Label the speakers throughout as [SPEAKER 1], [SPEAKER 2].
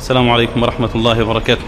[SPEAKER 1] السلام عليكم ورحمة الله وبركاته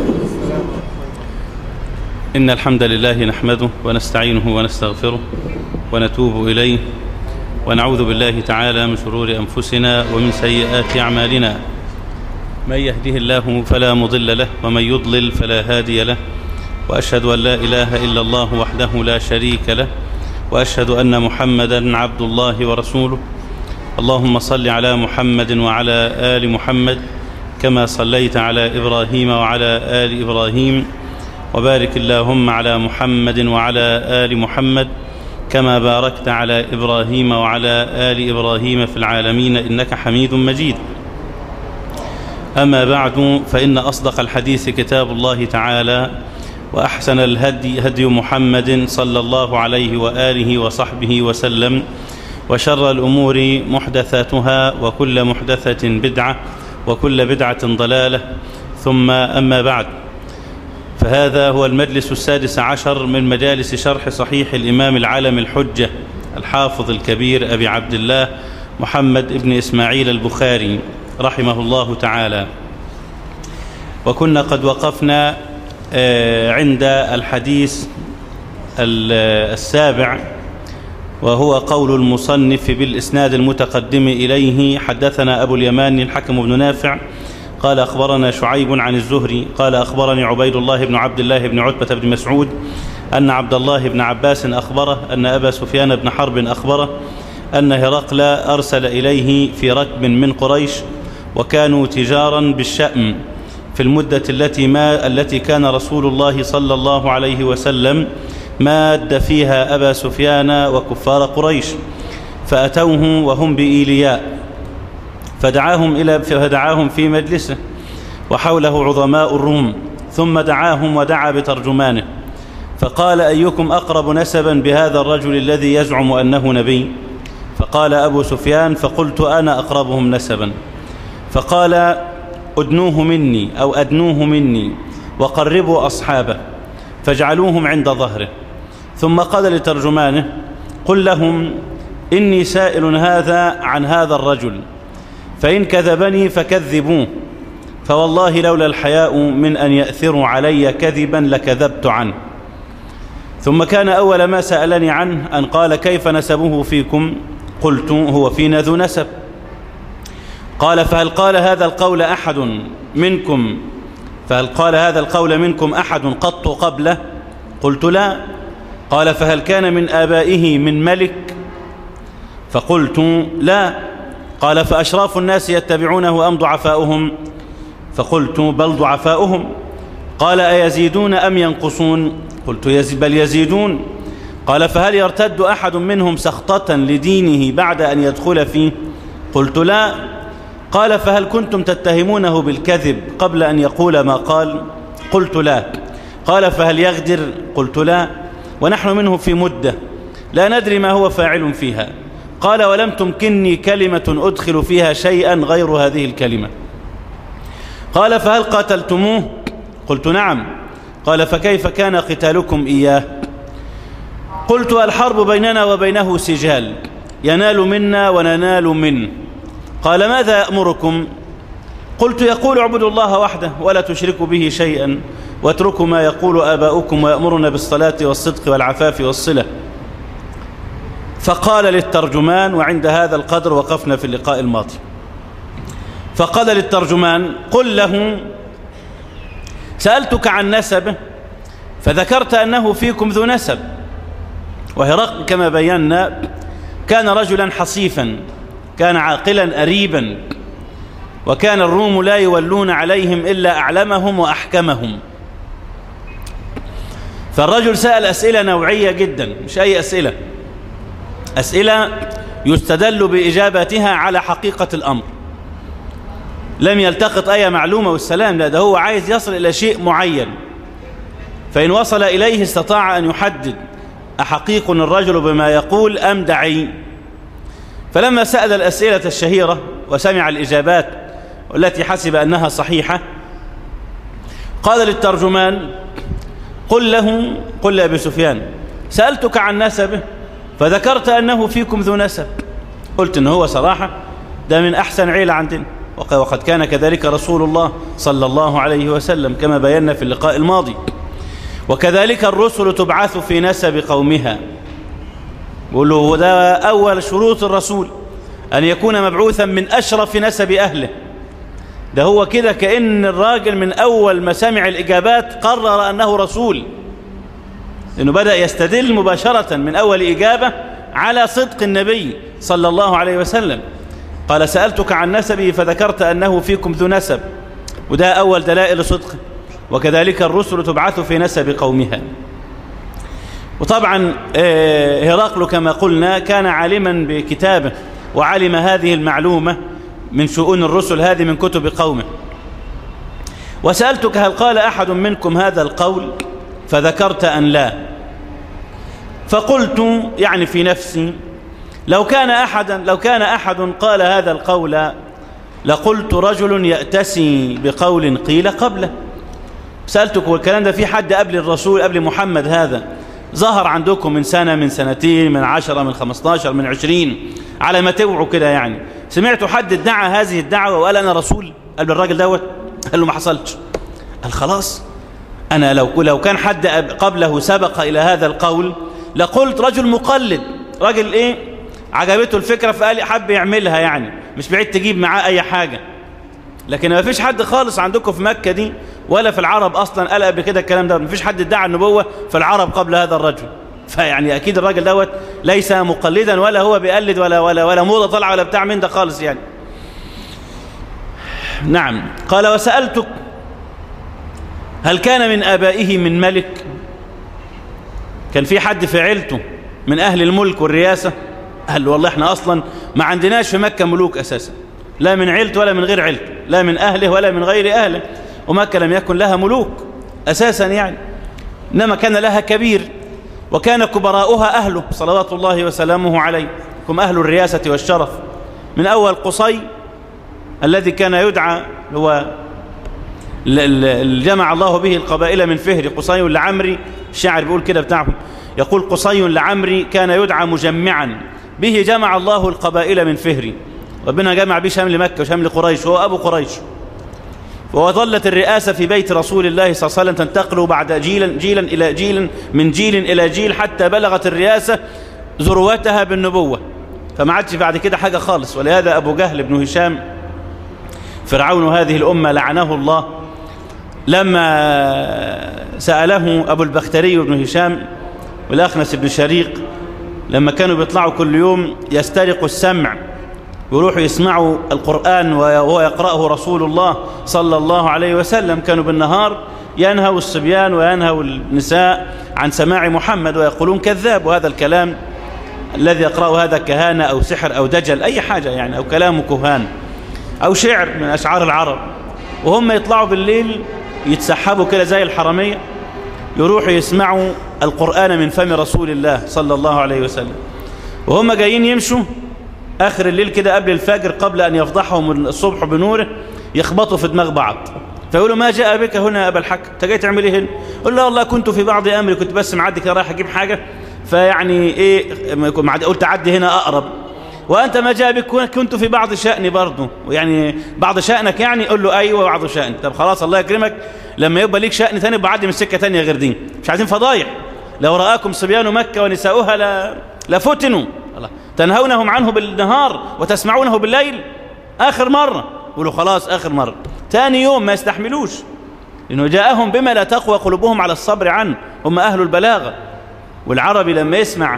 [SPEAKER 1] إن الحمد لله نحمده ونستعينه ونستغفره ونتوب إليه ونعوذ بالله تعالى من شرور أنفسنا ومن سيئات أعمالنا من يهده الله فلا مضل له ومن يضلل فلا هادي له وأشهد أن لا إله إلا الله وحده لا شريك له وأشهد أن محمدا عبد الله ورسوله اللهم صل على محمد وعلى آل محمد كما صليت على إبراهيم وعلى آل إبراهيم وبارك اللهم على محمد وعلى آل محمد كما باركت على إبراهيم وعلى آل إبراهيم في العالمين إنك حميد مجيد أما بعد فإن أصدق الحديث كتاب الله تعالى وأحسن الهدي هدي محمد صلى الله عليه وآله وصحبه وسلم وشر الأمور محدثاتها وكل محدثة بدعة وكل بدعة ضلالة ثم أما بعد فهذا هو المجلس السادس عشر من مجالس شرح صحيح الإمام العالم الحجة الحافظ الكبير أبي عبد الله محمد بن إسماعيل البخاري رحمه الله تعالى وكنا قد وقفنا عند الحديث السابع وهو قول المصنف بالإسناد المتقدم إليه حدثنا أبو اليمان الحكم بن نافع قال أخبرنا شعيب عن الزهري قال أخبرني عبيد الله بن عبد الله بن عتبة بن مسعود أن عبد الله بن عباس أخبره أن أبا سفيان بن حرب أخبره أن هرقل أرسل إليه في ركب من قريش وكانوا تجارا بالشأم في المدة التي, ما التي كان رسول الله صلى الله عليه وسلم ماد فيها أبا سفيان وكفار قريش فأتوه وهم بإيلياء فدعاهم, إلى فدعاهم في مجلسه وحوله عظماء الروم ثم دعاهم ودعا بترجمانه فقال أيكم أقرب نسبا بهذا الرجل الذي يزعم أنه نبي فقال أبو سفيان فقلت أنا أقربهم نسبا فقال أدنوه مني أو أدنوه مني وقربوا أصحابه فاجعلوهم عند ظهره ثم قال لترجمانه قل لهم إني سائل هذا عن هذا الرجل فإن كذبني فكذبوه فوالله لولا الحياء من أن يأثروا علي كذبا لكذبت عنه ثم كان أول ما سألني عنه أن قال كيف نسبه فيكم قلت هو فينا ذو نسب قال فهل قال هذا القول أحد منكم فهل قال هذا القول منكم أحد قط قبله قلت لا قال فهل كان من آبائه من ملك فقلت لا قال فأشراف الناس يتبعونه أم ضعفاؤهم فقلت بل ضعفاؤهم قال أيزيدون أم ينقصون قلت يزي بل يزيدون قال فهل يرتد أحد منهم سخطة لدينه بعد أن يدخل فيه قلت لا قال فهل كنتم تتهمونه بالكذب قبل أن يقول ما قال قلت لا قال فهل يغدر قلت لا ونحن منه في مدة لا ندري ما هو فاعل فيها قال ولم تمكنني كلمة أدخل فيها شيئا غير هذه الكلمة قال فهل قاتلتموه قلت نعم قال فكيف كان قتالكم إياه قلت الحرب بيننا وبينه سجال ينال منا وننال منه قال ماذا يأمركم قلت يقول اعبدوا الله وحده ولا تشركوا به شيئا واتركوا ما يقول آباؤكم ويأمرنا بالصلاة والصدق والعفاف والصلة فقال للترجمان وعند هذا القدر وقفنا في اللقاء الماضي فقال للترجمان قل له سألتك عن نسبه فذكرت أنه فيكم ذو نسب وهرقل كما بينا كان رجلا حصيفا كان عاقلا أريبا وكان الروم لا يولون عليهم إلا أعلمهم وأحكمهم فالرجل سأل أسئلة نوعية جدا مش أي أسئلة أسئلة يستدل بإجابتها على حقيقة الأمر لم يلتقط أي معلومة والسلام لا ده هو عايز يصل إلى شيء معين فإن وصل إليه استطاع أن يحدد أحقيق الرجل بما يقول أم دعي فلما سأل الأسئلة الشهيرة وسمع الإجابات والتي حسب أنها صحيحة قال للترجمان قل له قل لأبي سفيان سألتك عن نسبه فذكرت أنه فيكم ذو نسب قلت أنه هو صراحة ده من أحسن عيلة عندنا وقد كان كذلك رسول الله صلى الله عليه وسلم كما بينا في اللقاء الماضي وكذلك الرسل تبعث في نسب قومها يقول ده أول شروط الرسول أن يكون مبعوثا من أشرف نسب أهله ده هو كده كأن الراجل من أول ما سمع الإجابات قرر أنه رسول لأنه بدأ يستدل مباشرة من أول إجابة على صدق النبي صلى الله عليه وسلم قال سألتك عن نسبه فذكرت أنه فيكم ذو نسب وده أول دلائل صدقه وكذلك الرسل تبعث في نسب قومها وطبعا هرقل كما قلنا كان عالما بكتابه وعلم هذه المعلومة من شؤون الرسل هذه من كتب قومه وسألتك هل قال أحد منكم هذا القول فذكرت أن لا فقلت يعني في نفسي لو كان أحدا لو كان أحد قال هذا القول لقلت رجل يأتسي بقول قيل قبله سألتك والكلام ده في حد قبل الرسول قبل محمد هذا ظهر عندكم من سنة من سنتين من عشرة من خمستاشر من عشرين على ما توعوا كده يعني سمعتوا حد ادعى هذه الدعوة وقال أنا رسول قبل الراجل دوت قال له ما حصلش قال خلاص أنا لو, لو كان حد قبله سبق إلى هذا القول لقلت رجل مقلد راجل إيه عجبته الفكرة فقال حب يعملها يعني مش بعيد تجيب معاه أي حاجة لكن ما فيش حد خالص عندكم في مكة دي ولا في العرب أصلا قال قبل كده الكلام ده ما فيش حد ادعى النبوة في العرب قبل هذا الرجل فيعني أكيد الراجل دوت ليس مقلدا ولا هو بيقلد ولا ولا ولا موضة طالعة ولا بتاع من ده خالص يعني نعم قال وسألتك هل كان من آبائه من ملك كان في حد في عيلته من أهل الملك والرياسة قال له والله احنا أصلا ما عندناش في مكة ملوك أساسا لا من عيلته ولا من غير عيلته لا من أهله ولا من غير أهله ومكة لم يكن لها ملوك أساسا يعني إنما كان لها كبير وكان كبراؤها أهله صلوات الله وسلامه عليه هم أهل الرياسة والشرف من أول قصي الذي كان يدعى هو جمع الله به القبائل من فهر قصي لعمري الشاعر بيقول كده بتاعهم يقول قصي لعمري كان يدعى مجمعا به جمع الله القبائل من فهري ربنا جمع به شمل مكة وشمل قريش وهو أبو قريش وظلت الرئاسة في بيت رسول الله صلى الله عليه وسلم تنتقل بعد جيلا, جيلا إلى جيل من جيل إلى جيل حتى بلغت الرئاسة ذروتها بالنبوة فما عادش بعد كده حاجة خالص ولهذا أبو جهل بن هشام فرعون هذه الأمة لعنه الله لما سأله أبو البختري بن هشام والأخنس بن شريق لما كانوا بيطلعوا كل يوم يسترقوا السمع ويروحوا يسمعوا القرآن وهو يقرأه رسول الله صلى الله عليه وسلم كانوا بالنهار ينهوا الصبيان وينهوا النساء عن سماع محمد ويقولون كذاب وهذا الكلام الذي يقرأه هذا كهانة أو سحر أو دجل أي حاجة يعني أو كلام كهان أو شعر من أشعار العرب وهم يطلعوا بالليل يتسحبوا كده زي الحرمية يروحوا يسمعوا القرآن من فم رسول الله صلى الله عليه وسلم وهم جايين يمشوا آخر الليل كده قبل الفجر قبل أن يفضحهم الصبح بنوره يخبطوا في دماغ بعض فيقولوا ما جاء بك هنا يا أبا الحكم أنت جاي تعمل إيه هنا قل لا والله كنت في بعض أمري كنت بس معدي كده رايح أجيب حاجة فيعني إيه قلت عدي هنا أقرب وأنت ما جاء بك كنت في بعض شأني برضه يعني بعض شأنك يعني قل له أيوة بعض شأن طب خلاص الله يكرمك لما يبقى ليك شأن ثاني بعدي من سكة ثانية غير دي مش عايزين فضايح لو رآكم صبيان مكة ونساؤها لا لفتنوا الله تنهونهم عنه بالنهار وتسمعونه بالليل آخر مرة يقولوا خلاص آخر مرة ثاني يوم ما يستحملوش لأنه جاءهم بما لا تقوى قلوبهم على الصبر عنه هم أهل البلاغة والعربي لما يسمع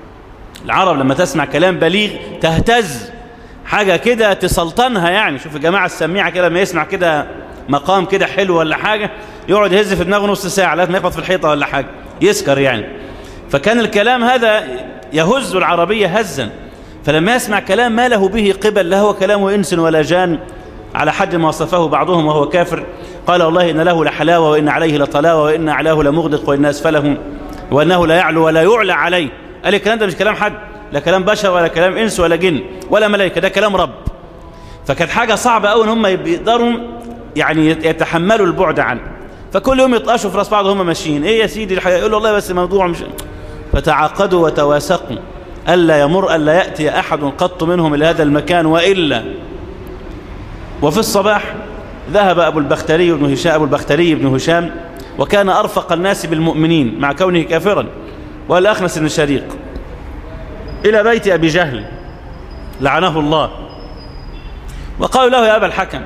[SPEAKER 1] العرب لما تسمع كلام بليغ تهتز حاجة كده تسلطنها يعني شوف الجماعة السميعة كده لما يسمع كده مقام كده حلو ولا حاجة يقعد يهز في دماغه نص ساعة لازم يخبط في الحيطة ولا حاجة يسكر يعني فكان الكلام هذا يهز العربية هزا فلما يسمع كلام ما له به قبل لا هو كلام إنس ولا جان على حد ما وصفه بعضهم وهو كافر قال والله إن له لحلاوة وإن عليه لطلاوة وإن أعلاه لمغدق وإن أسفله وأنه لا يعلو ولا يعلى عليه قال الكلام ده مش كلام حد لا كلام بشر ولا كلام إنس ولا جن ولا ملائكة ده كلام رب فكانت حاجة صعبة أوي إن هم يقدروا يعني يتحملوا البعد عنه فكل يوم يطقشوا في راس بعض هم ماشيين ايه يا سيدي الحقيقة يقول له والله بس الموضوع مش فتعاقدوا وتواسقوا ألا يمر ألا يأتي أحد قط منهم إلى هذا المكان وإلا وفي الصباح ذهب أبو البختري بن هشام أبو البختري بن هشام وكان أرفق الناس بالمؤمنين مع كونه كافرا والأخنس بن شريق إلى بيت أبي جهل لعنه الله وقالوا له يا أبا الحكم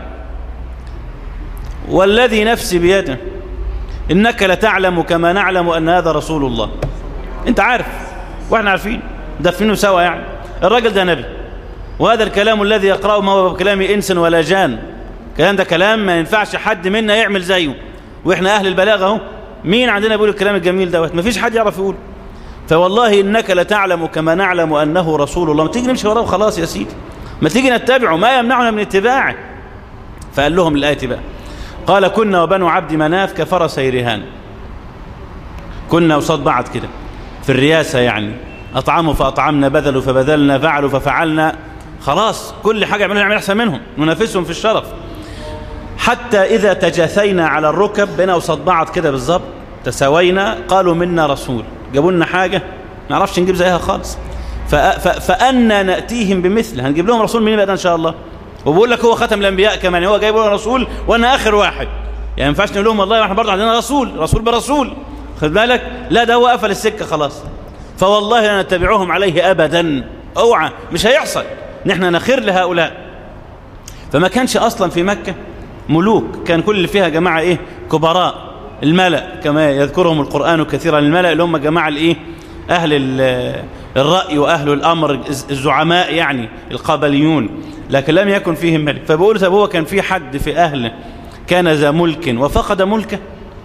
[SPEAKER 1] والذي نفسي بيده إنك لتعلم كما نعلم أن هذا رسول الله أنت عارف وإحنا عارفين دفنه سوا يعني الراجل ده نبي وهذا الكلام الذي يقرأه ما هو بكلام إنس ولا جان الكلام ده كلام ما ينفعش حد منا يعمل زيه وإحنا أهل البلاغة اهو مين عندنا بيقول الكلام الجميل دوت ما فيش حد يعرف يقول فوالله إنك لتعلم كما نعلم أنه رسول الله ما تيجي نمشي وراه خلاص يا سيدي ما تيجي نتبعه ما يمنعنا من اتباعه فقال لهم الآية بقى قال كنا وبنو عبد مناف كفرسي رهان كنا قصاد بعض كده في الرياسة يعني أطعموا فأطعمنا بذلوا فبذلنا فعلوا ففعلنا خلاص كل حاجة يعملوا نعمل أحسن منهم ننافسهم في الشرف حتى إذا تجاثينا على الركب بنا قصاد بعض كده بالظبط تساوينا قالوا منا رسول جابوا لنا حاجة ما نعرفش نجيب زيها خالص فأنا نأتيهم بمثل هنجيب لهم رسول مين بقى إن شاء الله وبقول لك هو ختم الانبياء كمان هو جايب لنا رسول وانا اخر واحد يعني ما ينفعش نقول لهم والله احنا برضه عندنا رسول رسول برسول خد بالك لا ده هو قفل السكه خلاص فوالله لا نتبعهم عليه ابدا اوعى مش هيحصل نحن نخير لهؤلاء فما كانش اصلا في مكه ملوك كان كل اللي فيها جماعه ايه كبراء الملأ كما يذكرهم القرآن كثيرا الملأ اللي هم جماعه الايه اهل الرأي واهل الامر الزعماء يعني القبليون لكن لم يكن فيهم ملك فبقول طب هو كان في حد في أهله كان ذا ملك وفقد ملكه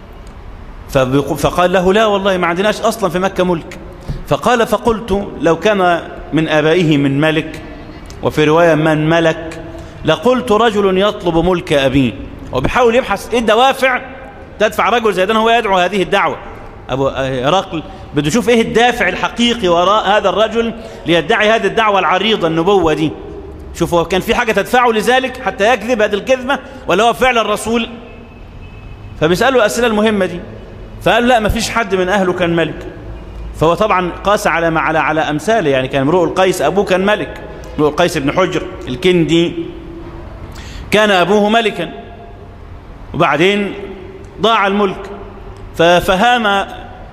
[SPEAKER 1] فقال له لا والله ما عندناش أصلا في مكة ملك فقال فقلت لو كان من آبائه من ملك وفي رواية من ملك لقلت رجل يطلب ملك أبيه وبيحاول يبحث إيه الدوافع تدفع رجل زي ده هو يدعو هذه الدعوة أبو هرقل بده يشوف إيه الدافع الحقيقي وراء هذا الرجل ليدعي هذه الدعوة العريضة النبوة دي شوف هو كان في حاجة تدفعه لذلك حتى يكذب هذه الكذبة ولا هو فعلا الرسول فبيسأله الأسئلة المهمة دي فقال لا ما فيش حد من أهله كان ملك فهو طبعا قاس على على على أمثاله يعني كان امرؤ القيس أبوه كان ملك امرؤ القيس بن حجر الكندي كان أبوه ملكا وبعدين ضاع الملك ففهام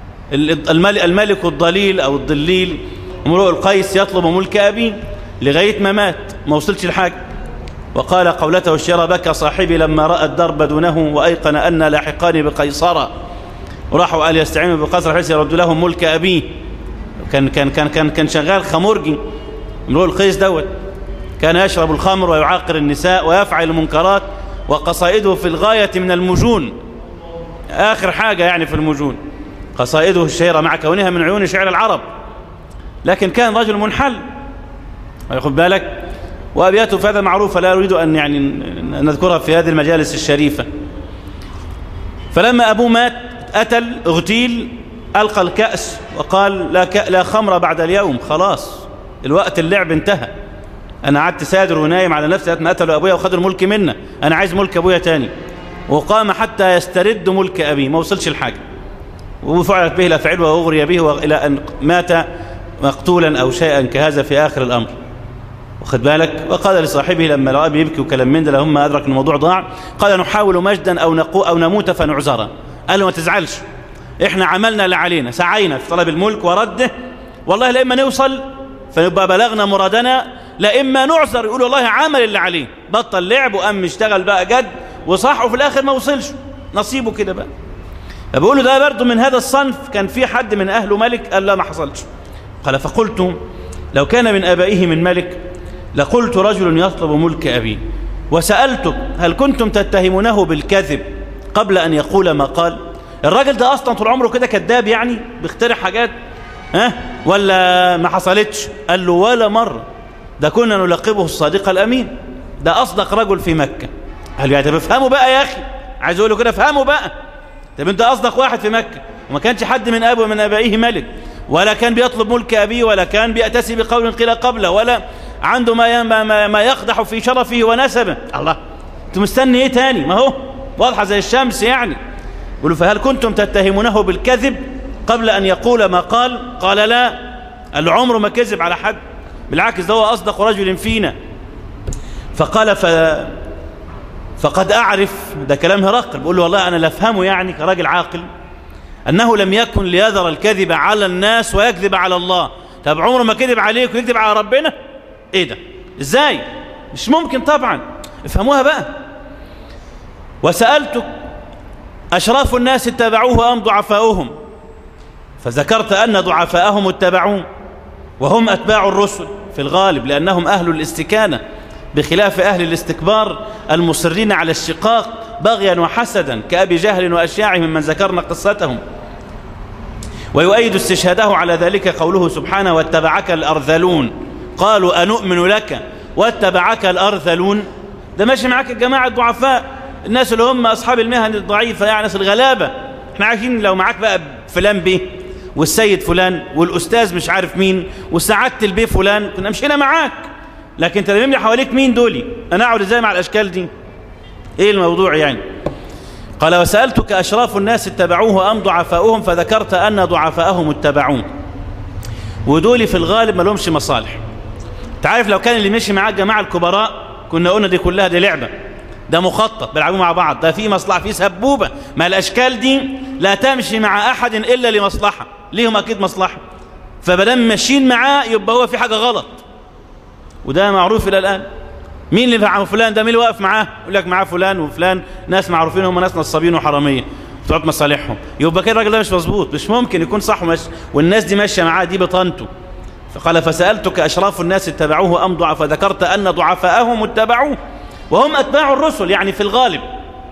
[SPEAKER 1] الملك الضليل أو الضليل امرؤ القيس يطلب ملك أبيه لغاية ما مات ما وصلش لحاجة وقال قولته الشيرة بكى صاحبي لما رأى الدرب دونه وأيقن أن لاحقان بقيصرة وراحوا قال يستعينوا بقصر حيث يرد لهم ملك أبيه كان كان كان كان كان شغال خمرجي امرؤ القيس دوت كان يشرب الخمر ويعاقر النساء ويفعل المنكرات وقصائده في الغاية من المجون آخر حاجة يعني في المجون قصائده الشهيرة مع كونها من عيون شعر العرب لكن كان رجل منحل ياخد بالك وأبياته في هذا معروفة لا أريد أن يعني نذكرها في هذه المجالس الشريفة فلما أبوه مات أتل اغتيل ألقى الكأس وقال لا, ك... لا خمر بعد اليوم خلاص الوقت اللعب انتهى أنا قعدت سادر ونايم على نفسي ما قتلوا أبويا وخدوا الملك منا أنا عايز ملك أبويا تاني وقام حتى يسترد ملك أبيه ما وصلش الحاجة وفعلت به الأفعال وأغري به إلى أن مات مقتولا أو شيئا كهذا في آخر الأمر واخد بالك وقال لصاحبه لما لقى بيبكي وكلام من ده لهم أدرك الموضوع ضاع قال نحاول مجدا أو, نقو أو نموت فنعذر قال له ما تزعلش احنا عملنا اللي علينا سعينا في طلب الملك ورده والله لا إما نوصل فنبقى بلغنا مرادنا لا إما نعذر يقول والله عمل اللي عليه بطل لعب وقام اشتغل بقى جد وصح وفي الآخر ما وصلش نصيبه كده بقى فبقول له ده برضه من هذا الصنف كان في حد من أهله ملك قال لا ما حصلش قال فقلت لو كان من آبائه من ملك لقلت رجل يطلب ملك أبي وسألتك هل كنتم تتهمونه بالكذب قبل أن يقول ما قال الراجل ده أصلا طول عمره كده كذاب يعني بيخترع حاجات ها ولا ما حصلتش قال له ولا مرة ده كنا نلقبه الصادق الأمين ده أصدق رجل في مكة قال له يعني افهموا بقى يا أخي عايز أقول له كده افهموا بقى طب انت أصدق واحد في مكة وما كانش حد من أبوه من أبائه ملك ولا كان بيطلب ملك أبيه ولا كان بيأتسي بقول قيل قبله ولا عنده ما ما ما يقدح في شرفه ونسبه الله انت مستني ايه تاني ما هو واضحه زي الشمس يعني يقولوا فهل كنتم تتهمونه بالكذب قبل ان يقول ما قال قال لا قال له عمره ما كذب على حد بالعكس ده هو اصدق رجل فينا فقال ف فقد أعرف ده كلام هرقل بقول له والله أنا لافهمه يعني كراجل عاقل أنه لم يكن ليذر الكذب على الناس ويكذب على الله طب عمره ما كذب عليك ويكذب على ربنا ايه ده ازاي مش ممكن طبعا افهموها بقى وسألتك أشراف الناس اتبعوه أم ضعفاؤهم فذكرت أن ضعفاءهم اتبعوه وهم أتباع الرسل في الغالب لأنهم أهل الاستكانة بخلاف أهل الاستكبار المصرين على الشقاق بغيا وحسدا كأبي جهل وأشياعه ممن ذكرنا قصتهم ويؤيد استشهاده على ذلك قوله سبحانه واتبعك الأرذلون قالوا أنؤمن لك واتبعك الأرذلون ده ماشي معاك الجماعة الضعفاء الناس اللي هم أصحاب المهن الضعيفة يعني ناس الغلابة احنا عايشين لو معاك بقى فلان بيه والسيد فلان والأستاذ مش عارف مين وسعادة البيه فلان كنا مشينا معاك لكن انت لي حواليك مين دولي انا اقعد ازاي مع الاشكال دي ايه الموضوع يعني قال وسألتك أشراف الناس اتبعوه أم ضعفاؤهم فذكرت أن ضعفاءهم اتبعوه ودولي في الغالب ما لهمش مصالح تعرف لو كان اللي مشي معاه الجماعة الكبراء كنا قلنا دي كلها دي لعبة ده مخطط بيلعبوا مع بعض ده في مصلحة في سبوبة ما الأشكال دي لا تمشي مع أحد إلا لمصلحة ليهم أكيد مصلحة فبدام ماشيين معاه يبقى هو في حاجة غلط وده معروف إلى الآن مين اللي مع فلان ده مين اللي واقف معاه يقول لك معاه فلان وفلان ناس معروفين هم ناس نصابين وحراميه بتوع مصالحهم يبقى كده الراجل ده مش مظبوط مش ممكن يكون صح ومش والناس دي ماشيه معاه دي بطانته فقال فسألتك أشراف الناس اتبعوه أم ضعف فذكرت أن ضعفاءهم اتبعوه وهم أتباع الرسل يعني في الغالب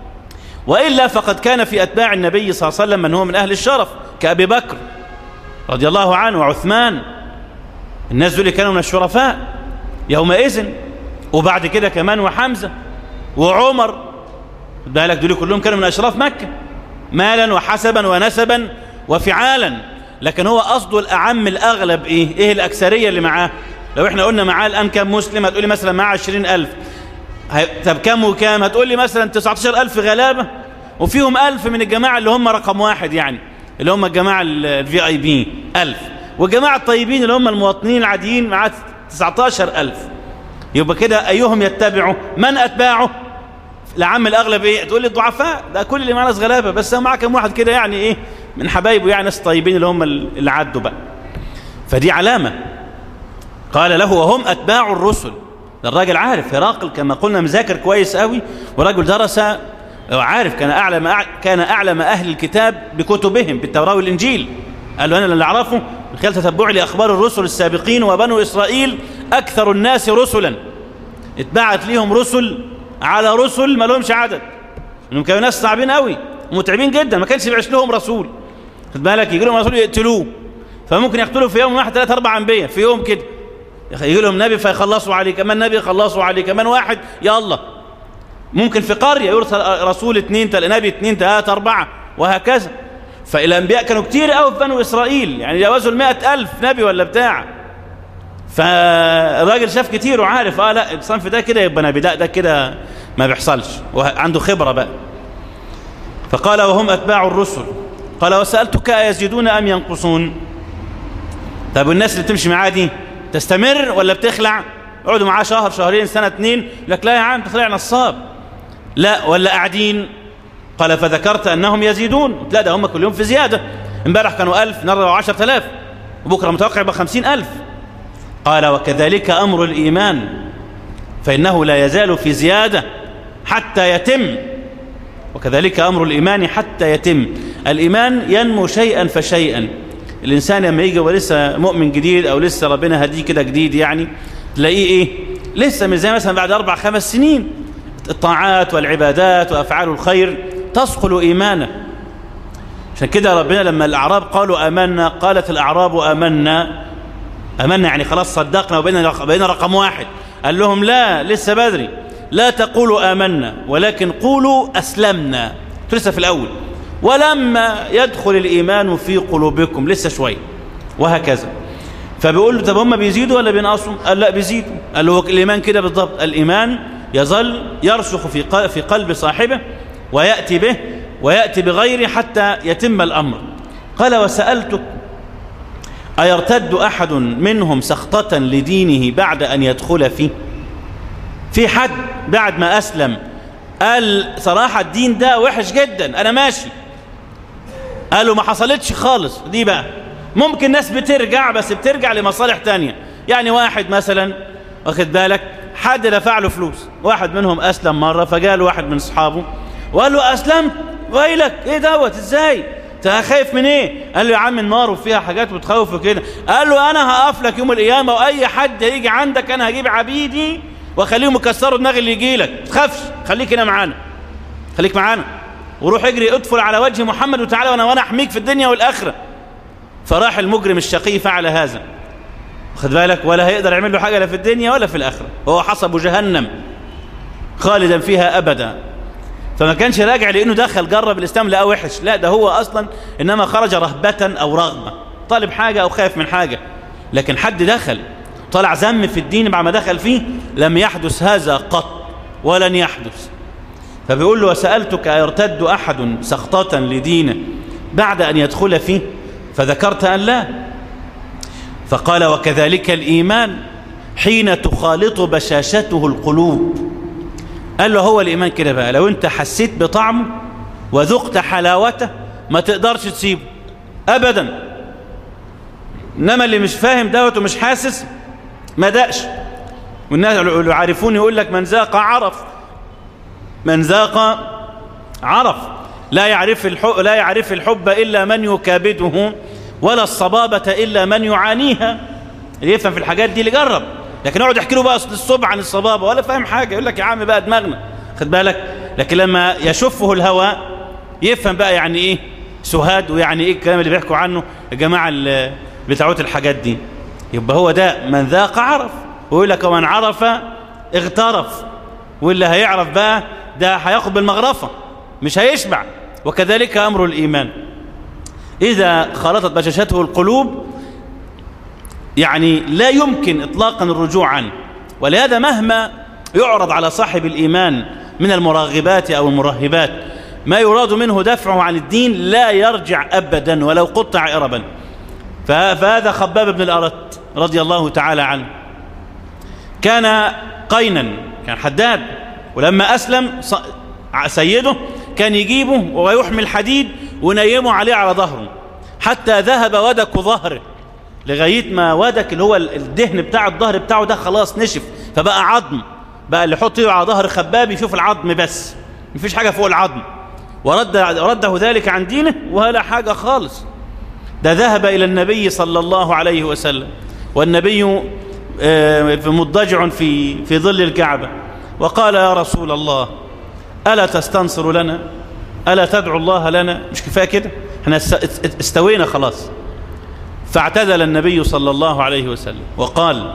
[SPEAKER 1] وإلا فقد كان في أتباع النبي صلى الله عليه وسلم من هو من أهل الشرف كأبي بكر رضي الله عنه وعثمان الناس دول كانوا من الشرفاء يومئذ وبعد كده كمان وحمزة وعمر بالك دول كلهم كانوا من أشراف مكة مالا وحسبا ونسبا وفعالا لكن هو قصده الأعم الأغلب إيه إيه الأكثرية اللي معاه لو إحنا قلنا معاه الآن كم مسلم هتقولي مثلا معاه عشرين ألف طب كم وكام هتقولي مثلا تسعتاشر ألف غلابة وفيهم ألف من الجماعة اللي هم رقم واحد يعني اللي هم الجماعة الفي اي بي ألف والجماعة الطيبين اللي هم المواطنين العاديين معاه تسعتاشر ألف يبقى كده أيهم يتبعه من أتباعه العم الأغلب إيه تقول لي الضعفاء ده كل اللي معاه ناس غلابة بس معاه كم واحد كده يعني إيه من حبايبه يعني ناس طيبين اللي هم اللي عدوا بقى فدي علامة قال له وهم أتباع الرسل ده الراجل عارف هراقل كما قلنا مذاكر كويس قوي ورجل درس عارف كان أعلم كان أعلم أهل الكتاب بكتبهم بالتوراة والإنجيل قال له أنا اللي أعرفه من خلال تتبعي لأخبار الرسل السابقين وبنو إسرائيل أكثر الناس رسلا اتبعت ليهم رسل على رسل ما لهمش عدد انهم كانوا ناس صعبين قوي ومتعبين جدا ما كانش يبعث لهم رسول خد بالك يجي لهم رسول يقتلوه فممكن يقتلوا في يوم واحد ثلاث اربع انبياء في يوم كده يجي لهم نبي فيخلصوا عليه كمان نبي يخلصوا عليه كمان واحد يلا ممكن في قريه يرسل رسول اثنين نبي اثنين ثلاثه اربعه وهكذا فالانبياء كانوا كتير قوي في بنو اسرائيل يعني جاوزوا المائة ألف نبي ولا بتاع فالراجل شاف كتير وعارف اه لا الصنف ده كده يبقى نبي ده ده كده ما بيحصلش وعنده خبرة بقى فقال وهم أتباع الرسل قال وسألتك أيزيدون أم ينقصون طب والناس اللي بتمشي معاه دي تستمر ولا بتخلع يقعدوا معاه شهر شهرين سنة اتنين لك لا يا عم تخلع نصاب لا ولا قاعدين قال فذكرت أنهم يزيدون لا ده هم كل يوم في زيادة امبارح كانوا ألف النهارده عشرة آلاف وبكرة متوقع يبقى خمسين ألف قال وكذلك أمر الإيمان فإنه لا يزال في زيادة حتى يتم وكذلك أمر الإيمان حتى يتم الإيمان ينمو شيئا فشيئا الإنسان لما يجي ولسه مؤمن جديد أو لسه ربنا هديه كده جديد يعني تلاقيه إيه لسه مش زي مثلا بعد أربع خمس سنين الطاعات والعبادات وأفعال الخير تثقل إيمانه عشان كده ربنا لما الأعراب قالوا آمنا قالت الأعراب آمنا أمنا يعني خلاص صدقنا وبقينا رقم واحد قال لهم لا لسه بدري لا تقولوا آمنا ولكن قولوا أسلمنا لسه في الأول ولما يدخل الإيمان في قلوبكم لسه شوي وهكذا فبيقول له طب هم بيزيدوا ولا بينقصوا قال لا بيزيدوا قال له الإيمان كده بالضبط الإيمان يظل يرسخ في في قلب صاحبه ويأتي به ويأتي بغيره حتى يتم الأمر قال وسألتك أيرتد أحد منهم سخطة لدينه بعد أن يدخل فيه في حد بعد ما أسلم قال صراحة الدين ده وحش جدا أنا ماشي قالوا ما حصلتش خالص دي بقى ممكن ناس بترجع بس بترجع لمصالح تانية يعني واحد مثلا واخد بالك حد دفع له فلوس واحد منهم أسلم مرة فقال واحد من أصحابه وقال له أسلمت ويلك إيه دوت إزاي انت خايف من ايه قال له يا عم النار وفيها حاجات بتخوف وكده قال له انا هقف لك يوم القيامه واي حد هيجي عندك انا هجيب عبيدي واخليهم يكسروا دماغ اللي يجي لك تخافش خليك هنا معانا خليك معانا وروح اجري ادخل على وجه محمد وتعالى وانا وانا احميك في الدنيا والاخره فراح المجرم الشقي فعل هذا خد بالك ولا هيقدر يعمل له حاجه لا في الدنيا ولا في الاخره هو حسب جهنم خالدا فيها ابدا فما كانش راجع لانه دخل جرب الاسلام لقاه وحش لا ده هو اصلا انما خرج رهبه او رغبه طالب حاجه او خايف من حاجه لكن حد دخل طلع ذم في الدين بعد ما دخل فيه لم يحدث هذا قط ولن يحدث فبيقول له وسألتك أيرتد أحد سخطة لدينه بعد أن يدخل فيه فذكرت أن لا فقال وكذلك الإيمان حين تخالط بشاشته القلوب قال له هو الإيمان كده بقى لو أنت حسيت بطعمه وذقت حلاوته ما تقدرش تسيبه أبدا إنما اللي مش فاهم دوت ومش حاسس ما دقش والناس اللي عارفون يقول لك من ذاق عرف من ذاق عرف لا يعرف الحب لا يعرف الحب إلا من يكابده ولا الصبابة إلا من يعانيها اللي يفهم في الحاجات دي اللي جرب لكن اقعد احكي له بقى الصبح عن الصبابة ولا فاهم حاجة يقول لك يا عم بقى دماغنا خد بالك لكن لما يشفه الهوى يفهم بقى يعني ايه سهاد ويعني ايه الكلام اللي بيحكوا عنه الجماعة بتاعوت الحاجات دي يبقى هو ده من ذاق عرف ويقول لك ومن عرف اغترف واللي هيعرف بقى ده هياخد بالمغرفة مش هيشبع وكذلك أمر الإيمان إذا خلطت بشاشته القلوب يعني لا يمكن إطلاقا الرجوع عنه ولهذا مهما يعرض على صاحب الإيمان من المراغبات أو المرهبات ما يراد منه دفعه عن الدين لا يرجع أبدا ولو قطع إربا فهذا خباب بن الأرت رضي الله تعالى عنه كان قينا كان حداد ولما أسلم سيده كان يجيبه ويحمل حديد ونيمه عليه على ظهره حتى ذهب ودك ظهره لغاية ما ودك اللي هو الدهن بتاع الظهر بتاعه ده خلاص نشف فبقى عظم بقى اللي يحط على ظهر خباب يشوف العظم بس مفيش حاجة فوق العظم ورد رده ذلك عن دينه ولا حاجة خالص ده ذهب إلى النبي صلى الله عليه وسلم والنبي مضجع في في ظل الكعبة وقال يا رسول الله ألا تستنصر لنا ألا تدعو الله لنا مش كفاية كده احنا استوينا خلاص فاعتدل النبي صلى الله عليه وسلم وقال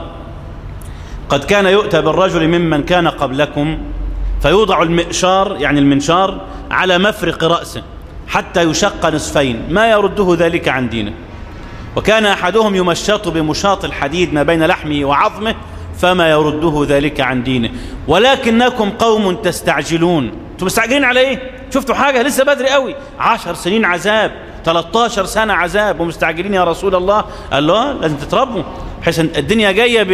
[SPEAKER 1] قد كان يؤتى بالرجل ممن كان قبلكم فيوضع المئشار يعني المنشار على مفرق رأسه حتى يشق نصفين ما يرده ذلك عن دينه وكان أحدهم يمشط بمشاط الحديد ما بين لحمه وعظمه فما يرده ذلك عن دينه ولكنكم قوم تستعجلون انتم مستعجلين على ايه شفتوا حاجة لسه بدري قوي عشر سنين عذاب 13 سنة عذاب ومستعجلين يا رسول الله قال له لازم تتربوا بحيث الدنيا جاية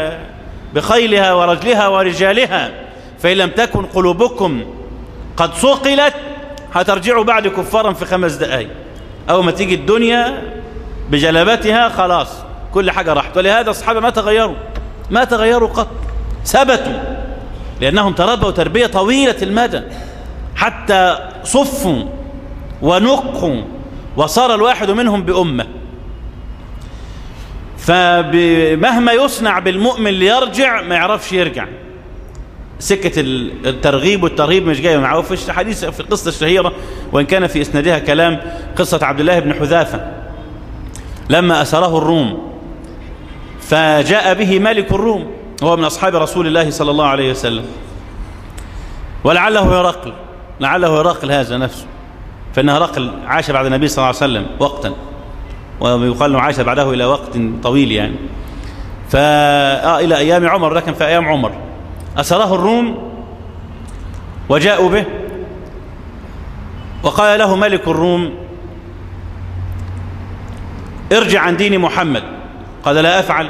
[SPEAKER 1] بخيلها ورجلها ورجالها فإن لم تكن قلوبكم قد صقلت هترجعوا بعد كفارا في خمس دقائق أول ما تيجي الدنيا بجلبتها خلاص كل حاجة راحت ولهذا الصحابة ما تغيروا ما تغيروا قط ثبتوا لأنهم تربوا تربية طويلة المدى حتى صفوا ونقوا وصار الواحد منهم بأمة فمهما يصنع بالمؤمن ليرجع ما يعرفش يرجع سكة الترغيب والترهيب مش جاية معه في الحديث في القصة الشهيرة وإن كان في إسنادها كلام قصة عبد الله بن حذافة لما أسره الروم فجاء به ملك الروم هو من أصحاب رسول الله صلى الله عليه وسلم ولعله هرقل لعله هرقل هذا نفسه فإن هرقل عاش بعد النبي صلى الله عليه وسلم وقتا ويقال انه عاش بعده إلى وقت طويل يعني فا إلى أيام عمر لكن في أيام عمر أسره الروم وجاءوا به وقال له ملك الروم ارجع عن دين محمد قال لا أفعل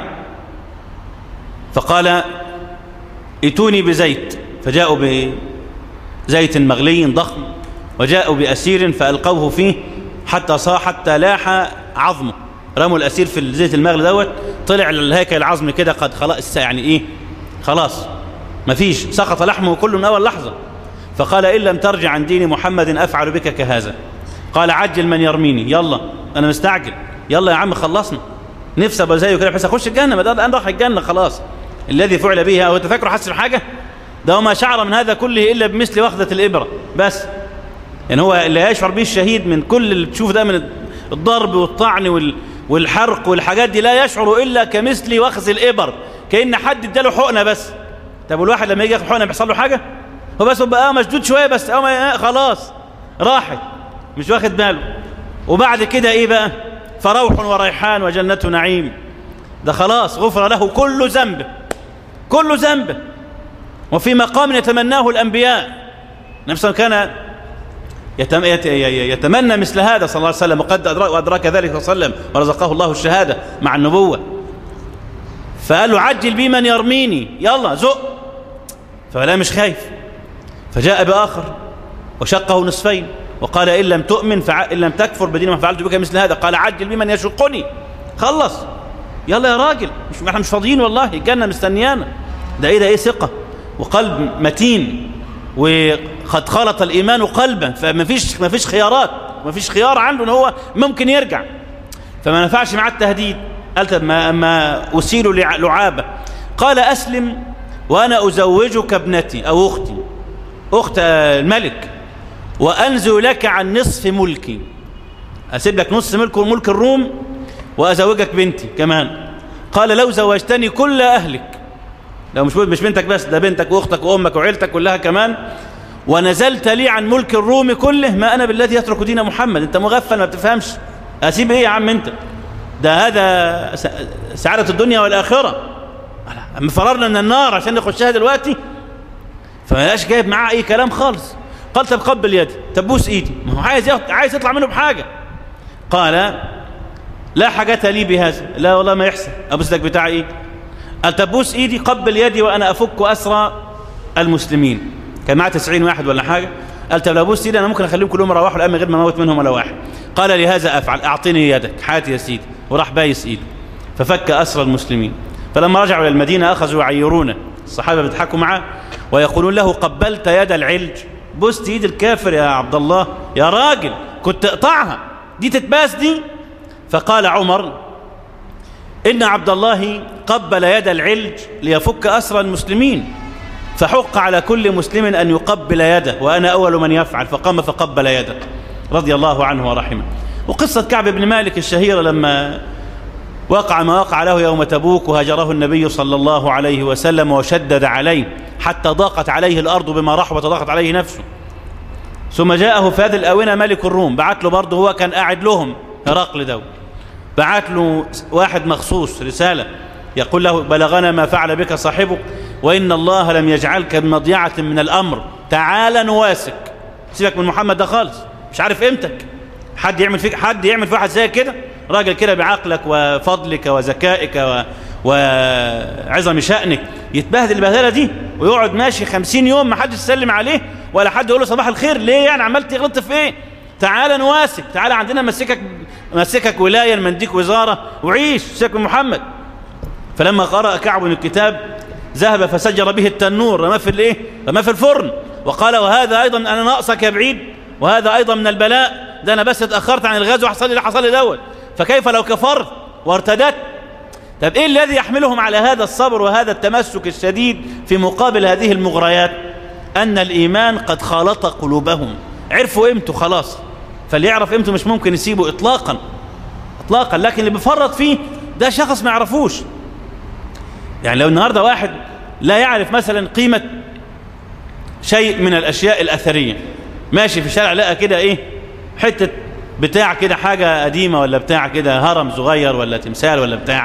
[SPEAKER 1] فقال ائتوني بزيت فجاءوا زيت مغلي ضخم وجاءوا بأسير فألقوه فيه حتى صاح حتى لاح عظمه رموا الأسير في الزيت المغلي دوت طلع الهيكل العظم كده قد خلاص يعني إيه خلاص مفيش سقط لحمه كله من أول لحظة فقال إن لم ترجع عن دين محمد أفعل بك كهذا قال عجل من يرميني يلا أنا مستعجل يلا يا عم خلصنا نفسي ابقى زيه كده بحيث اخش الجنه ما ده الان راح الجنه خلاص الذي فعل به هو تفكر حس بحاجه ده وما شعر من هذا كله الا بمثل وخده الابره بس يعني هو اللي يشعر به الشهيد من كل اللي تشوف ده من الضرب والطعن وال والحرق والحاجات دي لا يشعر الا كمثل وخز الابر كان حد اداله حقنه بس طب الواحد لما يجي ياخد حقنه بيحصل له حاجه هو بس بقى اه مشدود شويه بس اه خلاص راحت مش واخد باله وبعد كده ايه بقى فروح وريحان وجنة نعيم ده خلاص غفر له كل ذنب كل ذنب وفي مقام يتمناه الأنبياء نفسه كان يتمنى مثل هذا صلى الله عليه وسلم وقد أدرك ذلك صلى الله عليه وسلم ورزقه الله الشهادة مع النبوة فقال له عجل بي من يرميني يلا زق فلا مش خايف فجاء بآخر وشقه نصفين وقال إن لم تؤمن فع... إن لم تكفر بدين ما فعلت بك مثل هذا قال عجل بمن يشقني خلص يلا يا راجل مش احنا مش فاضيين والله الجنة مستنيانا ده ايه ده ايه ثقة وقلب متين وقد خلط الإيمان قلبا فما فيش ما فيش خيارات ما فيش خيار عنده ان هو ممكن يرجع فما نفعش معاه التهديد قال طب ما, ما أسيل لعابة قال أسلم وأنا أزوجك ابنتي أو أختي أخت الملك وأنزل لك عن نصف ملكي أسيب لك نصف ملك ملك الروم وأزوجك بنتي كمان قال لو زوجتني كل أهلك لو مش مش بنتك بس ده بنتك وأختك وأمك وعيلتك كلها كمان ونزلت لي عن ملك الروم كله ما أنا بالذي يترك دين محمد أنت مغفل ما بتفهمش أسيب إيه يا عم أنت ده هذا سعادة الدنيا والآخرة أما فررنا من النار عشان نخشها دلوقتي فما جايب معاه أي كلام خالص قال طب قبل يدي طب بوس ايدي ما هو عايز عايز يطلع منه بحاجه قال لا حاجه لي بهذا لا والله ما يحصل ابوس لك بتاع ايه قال طب بوس ايدي قبل يدي وانا افك اسرى المسلمين كان معاه 90 واحد ولا حاجه قال طب لو بوس ايدي انا ممكن اخليهم كلهم يروحوا الان من غير ما اموت منهم ولا واحد قال لهذا افعل اعطني يدك حياتي يا سيدي وراح بايس ايده ففك اسرى المسلمين فلما رجعوا الى المدينه اخذوا يعيرونه الصحابه بيضحكوا معاه ويقولون له قبلت يد العلج بوست ايد الكافر يا عبد الله يا راجل كنت اقطعها دي تتباس دي فقال عمر إن عبد الله قبل يد العلج ليفك أسر المسلمين فحق على كل مسلم أن يقبل يده وأنا أول من يفعل فقام فقبل يده رضي الله عنه ورحمه وقصة كعب بن مالك الشهيرة لما وقع ما وقع له يوم تبوك وهجره النبي صلى الله عليه وسلم وشدد عليه حتى ضاقت عليه الأرض بما رحبت وضاقت عليه نفسه ثم جاءه في هذه الآونة ملك الروم بعت له برضه هو كان قاعد لهم هرقل دو بعت له واحد مخصوص رسالة يقول له بلغنا ما فعل بك صاحبك وإن الله لم يجعلك بمضيعة من الأمر تعال نواسك سيبك من محمد ده خالص مش عارف قيمتك حد يعمل فيك حد يعمل في واحد زي كده راجل كده بعقلك وفضلك وذكائك و... وعظم شأنك يتبهدل البهدله دي ويقعد ماشي خمسين يوم ما حدش يسلم عليه ولا حد يقول له صباح الخير ليه يعني عملت غلطت في ايه تعال نواسك تعال عندنا مسكك مسكك ولايه نمديك وزاره وعيش سيبك من محمد فلما قرأ كعب الكتاب ذهب فسجر به التنور رماه في الايه رماه في الفرن وقال وهذا ايضا انا ناقصك يا بعيد وهذا ايضا من البلاء ده انا بس اتاخرت عن الغزو وحصل لي اللي حصل لي دوت فكيف لو كفرت وارتدت طب ايه الذي يحملهم على هذا الصبر وهذا التمسك الشديد في مقابل هذه المغريات ان الايمان قد خالط قلوبهم عرفوا قيمته خلاص فاللي يعرف قيمته مش ممكن يسيبه اطلاقا اطلاقا لكن اللي بيفرط فيه ده شخص ما يعرفوش يعني لو النهارده واحد لا يعرف مثلا قيمه شيء من الاشياء الاثريه ماشي في الشارع لقى كده ايه حته بتاع كده حاجه قديمه ولا بتاع كده هرم صغير ولا تمثال ولا بتاع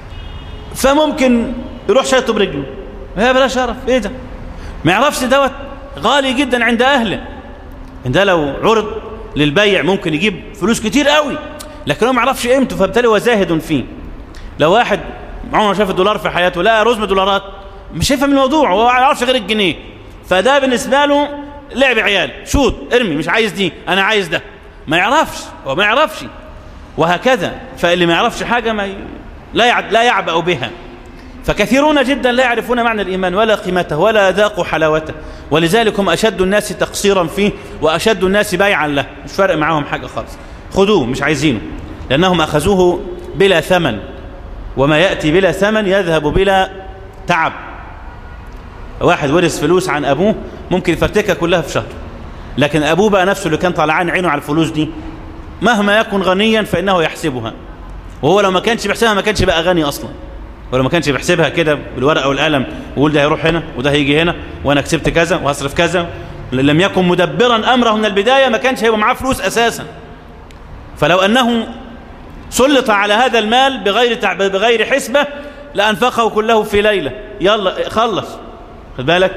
[SPEAKER 1] فممكن يروح شايطه برجله هي بلا شرف ايه ده ما يعرفش دوت غالي جدا عند اهله ده لو عرض للبيع ممكن يجيب فلوس كتير قوي لكن هو ما يعرفش قيمته فبالتالي هو زاهد فيه لو واحد عمره شاف الدولار في حياته لا رزم دولارات مش هيفهم الموضوع هو ما يعرفش غير الجنيه فده بالنسبه له لعب عيال شوت ارمي مش عايز دي انا عايز ده ما يعرفش هو ما يعرفش وهكذا فاللي ما يعرفش حاجة ما ي... لا يع... لا يعبأ بها فكثيرون جدا لا يعرفون معنى الإيمان ولا قيمته ولا ذاقوا حلاوته ولذلك هم أشد الناس تقصيرا فيه وأشد الناس بايعا له مش فارق معاهم حاجة خالص خذوه مش عايزينه لأنهم أخذوه بلا ثمن وما يأتي بلا ثمن يذهب بلا تعب واحد ورث فلوس عن أبوه ممكن يفرتكها كلها في شهر لكن أبوه بقى نفسه اللي كان طالعان عينه على الفلوس دي مهما يكن غنيا فإنه يحسبها وهو لو ما كانش بيحسبها ما كانش بقى غني أصلا ولو ما كانش بيحسبها كده بالورقة والقلم ويقول ده هيروح هنا وده هيجي هنا وأنا كسبت كذا وهصرف كذا لم يكن مدبرا أمره من البداية ما كانش هيبقى معاه فلوس أساسا فلو أنه سلط على هذا المال بغير بغير حسبة لأنفقه كله في ليلة يلا خلص خد بالك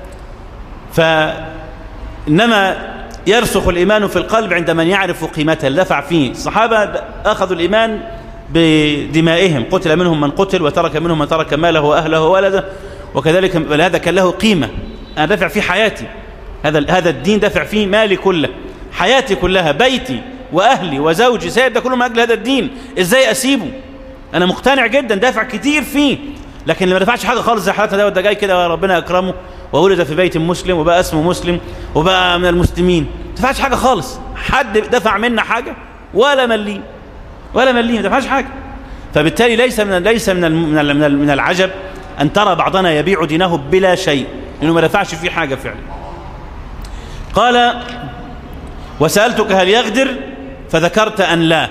[SPEAKER 1] فإنما يرسخ الإيمان في القلب عند من يعرف قيمته دفع فيه الصحابة أخذوا الإيمان بدمائهم قتل منهم من قتل وترك منهم من ترك ماله وأهله وولده وكذلك هذا كان له قيمة أنا دفع فيه حياتي هذا هذا الدين دفع فيه مالي كله حياتي كلها بيتي وأهلي وزوجي سايب ده كله من أجل هذا الدين إزاي أسيبه أنا مقتنع جدا دافع كتير فيه لكن اللي ما دفعش حاجة خالص زي حالتها ده وده جاي كده ربنا أكرمه وولد في بيت مسلم وبقى اسمه مسلم وبقى من المسلمين ما دفعش حاجة خالص حد دفع منا حاجة ولا مليم ولا مليم ما دفعش حاجة فبالتالي ليس من ليس من من من العجب أن ترى بعضنا يبيع دينه بلا شيء لأنه ما دفعش فيه حاجة فعلا قال وسألتك هل يغدر فذكرت أن لا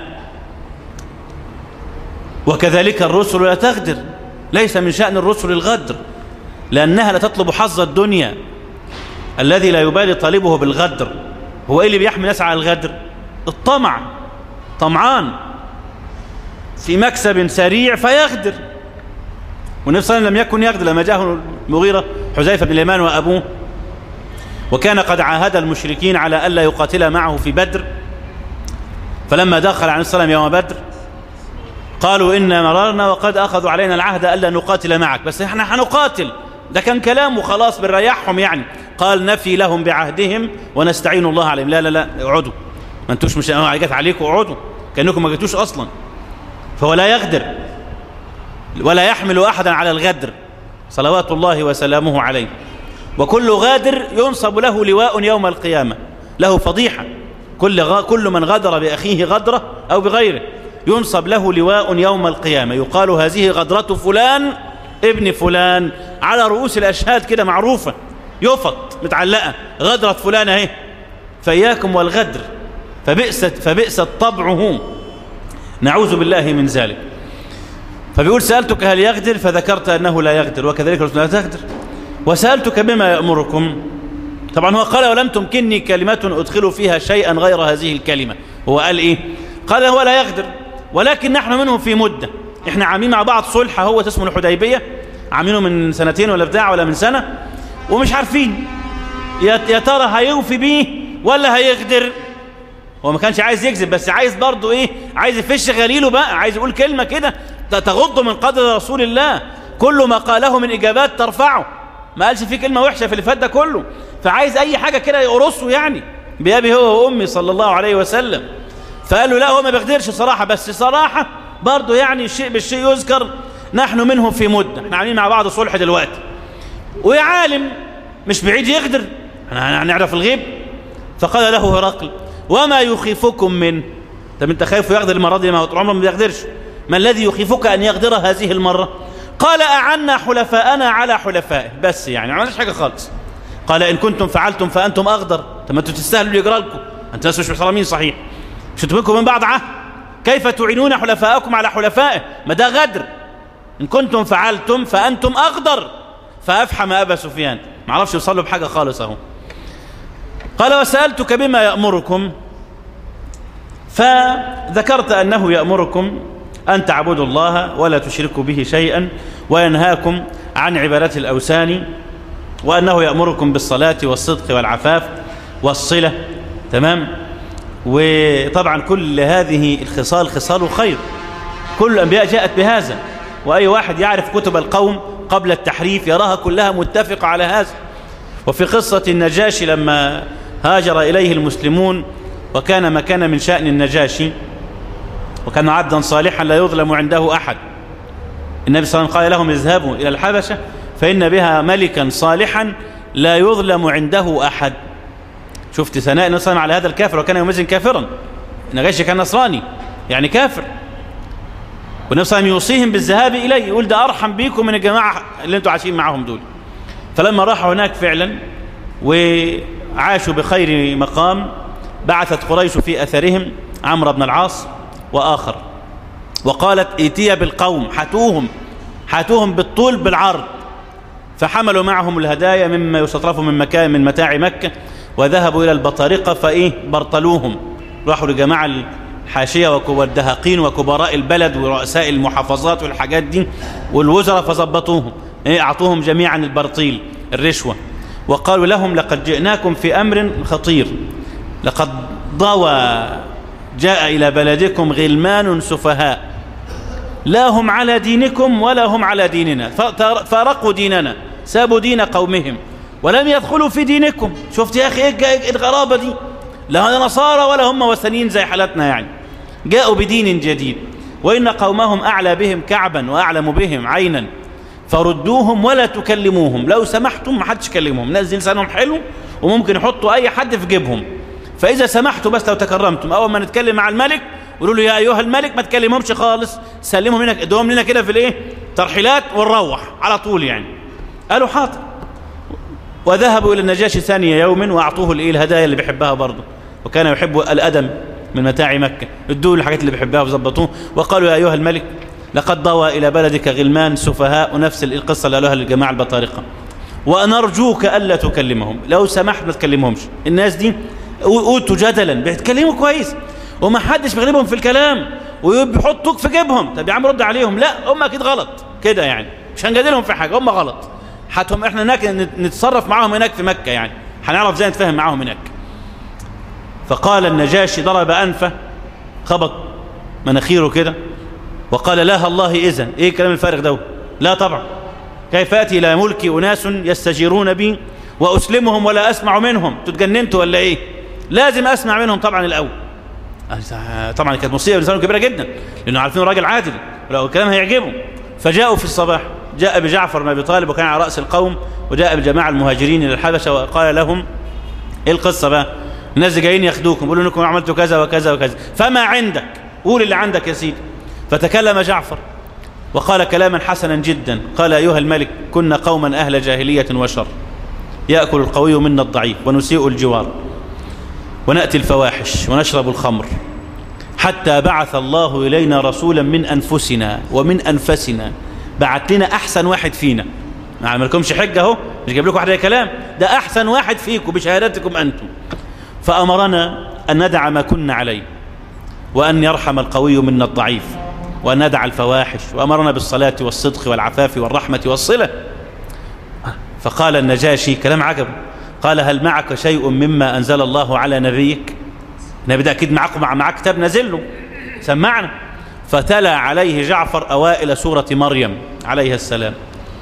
[SPEAKER 1] وكذلك الرسل لا تغدر ليس من شأن الرسل الغدر لأنها لا تطلب حظ الدنيا الذي لا يبالي طالبه بالغدر هو إيه اللي بيحمل ناس على الغدر الطمع طمعان في مكسب سريع فيغدر والنبي صلى الله عليه وسلم لم يكن يغدر لما جاءه المغيرة حذيفة بن اليمان وأبوه وكان قد عاهد المشركين على ألا يقاتل معه في بدر فلما دخل عليه الصلاة يوم بدر قالوا إنا مررنا وقد أخذوا علينا العهد ألا نقاتل معك بس احنا هنقاتل ده كان كلام وخلاص بنريحهم يعني قال نفي لهم بعهدهم ونستعين الله عليهم لا لا لا اقعدوا ما انتوش مش جت عليكم اقعدوا كأنكم ما جيتوش أصلا فهو لا يغدر ولا يحمل أحدا على الغدر صلوات الله وسلامه عليه وكل غادر ينصب له لواء يوم القيامة له فضيحة كل, غ... كل من غدر بأخيه غدرة أو بغيره ينصب له لواء يوم القيامة يقال هذه غدرة فلان ابن فلان على رؤوس الأشهاد كده معروفة يفط متعلقة غدرة فلان اهي فإياكم والغدر فبئست, فبئست طبعه نعوذ بالله من ذلك فبيقول سألتك هل يغدر فذكرت أنه لا يغدر وكذلك الرسول لا تغدر وسألتك بما يأمركم طبعا هو قال ولم تمكنني كلمة أدخل فيها شيئا غير هذه الكلمة هو قال إيه قال هو لا يغدر ولكن نحن منهم في مدة احنا عاملين مع بعض صلح هو اسمه الحديبية عاملينه من سنتين ولا بتاع ولا من سنة ومش عارفين يا ترى هيوفي بيه ولا هيغدر هو ما كانش عايز يكذب بس عايز برضه ايه عايز يفش غليله بقى عايز يقول كلمة كده تغض من قدر رسول الله كل ما قاله من إجابات ترفعه ما قالش فيه كلمة وحشة في اللي فات ده كله فعايز أي حاجة كده يقرصه يعني بأبي هو وأمي صلى الله عليه وسلم فقال له لا هو ما بيقدرش صراحة بس صراحة برضه يعني الشيء بالشيء يذكر نحن منهم في مدة احنا عاملين مع بعض صلح دلوقتي ويا عالم مش بعيد يقدر احنا هنعرف الغيب فقال له هرقل وما يخيفكم من طب انت خايف يقدر المرة دي ما هو عمره ما بيقدرش ما الذي يخيفك أن يقدر هذه المرة قال أعنا حلفاءنا على حلفائه بس يعني ما عملناش حاجة خالص قال إن كنتم فعلتم فأنتم أغدر طب ما انتم تستاهلوا اللي يجرى لكم أنت ناس مش محترمين صحيح مش انتم منكم من بعض عهد كيف تعينون حلفاءكم على حلفائه ما ده غدر إن كنتم فعلتم فأنتم أغدر فأفحم أبا سفيان ما عرفش يوصلوا بحاجة خالص أهو قال وسألتك بما يأمركم فذكرت أنه يأمركم أن تعبدوا الله ولا تشركوا به شيئا وينهاكم عن عبادة الأوثان وأنه يأمركم بالصلاة والصدق والعفاف والصلة تمام وطبعا كل هذه الخصال خصال خير كل الأنبياء جاءت بهذا وأي واحد يعرف كتب القوم قبل التحريف يراها كلها متفقة على هذا وفي قصة النجاشي لما هاجر إليه المسلمون وكان مكان من شأن النجاشي وكان عبدا صالحا لا يظلم عنده أحد النبي صلى الله عليه وسلم قال لهم اذهبوا إلى الحبشة فإن بها ملكا صالحا لا يظلم عنده أحد شفت ثناء النبي صلى على هذا الكافر وكان يومئذ كافرا النجاشي كان نصراني يعني كافر والنبي صلى الله عليه وسلم يوصيهم بالذهاب إليه يقول ده أرحم بيكم من الجماعة اللي انتوا عايشين معاهم دول فلما راحوا هناك فعلا وعاشوا بخير مقام بعثت قريش في أثرهم عمرو بن العاص وآخر وقالت ائتي بالقوم حتوهم حاتوهم بالطول بالعرض فحملوا معهم الهدايا مما يستطرف من مكان من متاع مكة وذهبوا إلى البطارقة فإيه برطلوهم راحوا لجماعة الحاشية والدهاقين وكبراء البلد ورؤساء المحافظات والحاجات دي والوزراء فظبطوهم إيه أعطوهم جميعا البرطيل الرشوة وقالوا لهم لقد جئناكم في أمر خطير لقد ضوى جاء إلى بلدكم غلمان سفهاء لا هم على دينكم ولا هم على ديننا فارقوا ديننا سابوا دين قومهم ولم يدخلوا في دينكم شفت يا أخي إيه الغرابة دي لا نصارى ولا هم وثنيين زي حالتنا يعني جاءوا بدين جديد وإن قومهم أعلى بهم كعبا وأعلم بهم عينا فردوهم ولا تكلموهم لو سمحتم ما حدش كلمهم ناس لسانهم حلو وممكن يحطوا أي حد في جيبهم فإذا سمحتوا بس لو تكرمتم أول ما نتكلم مع الملك قولوا له يا أيها الملك ما تكلمهمش خالص سلمهم لنا ادوهم لنا كده في الايه ترحيلات ونروح على طول يعني قالوا حاضر وذهبوا إلى النجاشي ثاني يوم وأعطوه الايه الهدايا اللي بيحبها برضه وكان يحب الأدم من متاع مكة ادوه الحاجات اللي بيحبها وظبطوه وقالوا يا أيها الملك لقد ضوى إلى بلدك غلمان سفهاء ونفس القصة اللي قالوها للجماعة البطارقة ونرجوك ألا تكلمهم لو سمحت ما تكلمهمش الناس دي أوتوا جدلا بيتكلموا كويس وما حدش بيغلبهم في الكلام وبيحطوك في جيبهم طب يا عم رد عليهم لا هم اكيد غلط كده يعني مش هنجادلهم في حاجه هم غلط حتهم احنا هناك نتصرف معاهم هناك في مكه يعني هنعرف ازاي نتفاهم معاهم هناك فقال النجاشي ضرب انفه خبط مناخيره كده وقال لا الله اذن ايه الكلام الفارغ ده لا طبعا كيف ياتي الى ملكي اناس يستجيرون بي واسلمهم ولا اسمع منهم تتجننتوا ولا ايه لازم اسمع منهم طبعا الاول طبعا كانت مصيبه بالنسبه كبيره جدا لانه عارفين راجل عادل ولو الكلام هيعجبهم فجاءوا في الصباح جاء بجعفر بن ابي طالب وكان على راس القوم وجاء بجماعه المهاجرين الى الحبشه وقال لهم ايه القصه بقى الناس جايين ياخدوكم يقولوا انكم عملتوا كذا وكذا وكذا فما عندك قول اللي عندك يا سيدي فتكلم جعفر وقال كلاما حسنا جدا قال ايها الملك كنا قوما اهل جاهليه وشر ياكل القوي منا الضعيف ونسيء الجوار ونأتي الفواحش ونشرب الخمر حتى بعث الله إلينا رسولا من أنفسنا ومن أنفسنا بعت لنا أحسن واحد فينا ما عملكمش حجة اهو مش جايب لكم واحد كلام ده أحسن واحد فيكم بشهادتكم أنتم فأمرنا أن ندع ما كنا عليه وأن يرحم القوي منا الضعيف وأن ندع الفواحش وأمرنا بالصلاة والصدق والعفاف والرحمة والصلة فقال النجاشي كلام عجب قال هل معك شيء مما أنزل الله على نبيك النبي ده أكيد معك مع معك كتاب نزل له سمعنا فتلا عليه جعفر أوائل سورة مريم عليه السلام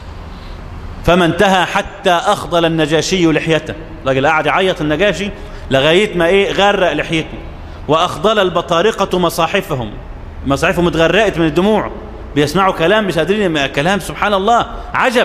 [SPEAKER 1] فما انتهى حتى أخضل النجاشي لحيته راجل قاعد يعيط النجاشي لغاية ما إيه غرق لحيته وأخضل البطارقة مصاحفهم مصاحفهم اتغرقت من الدموع بيسمعوا كلام مش قادرين كلام سبحان الله عجب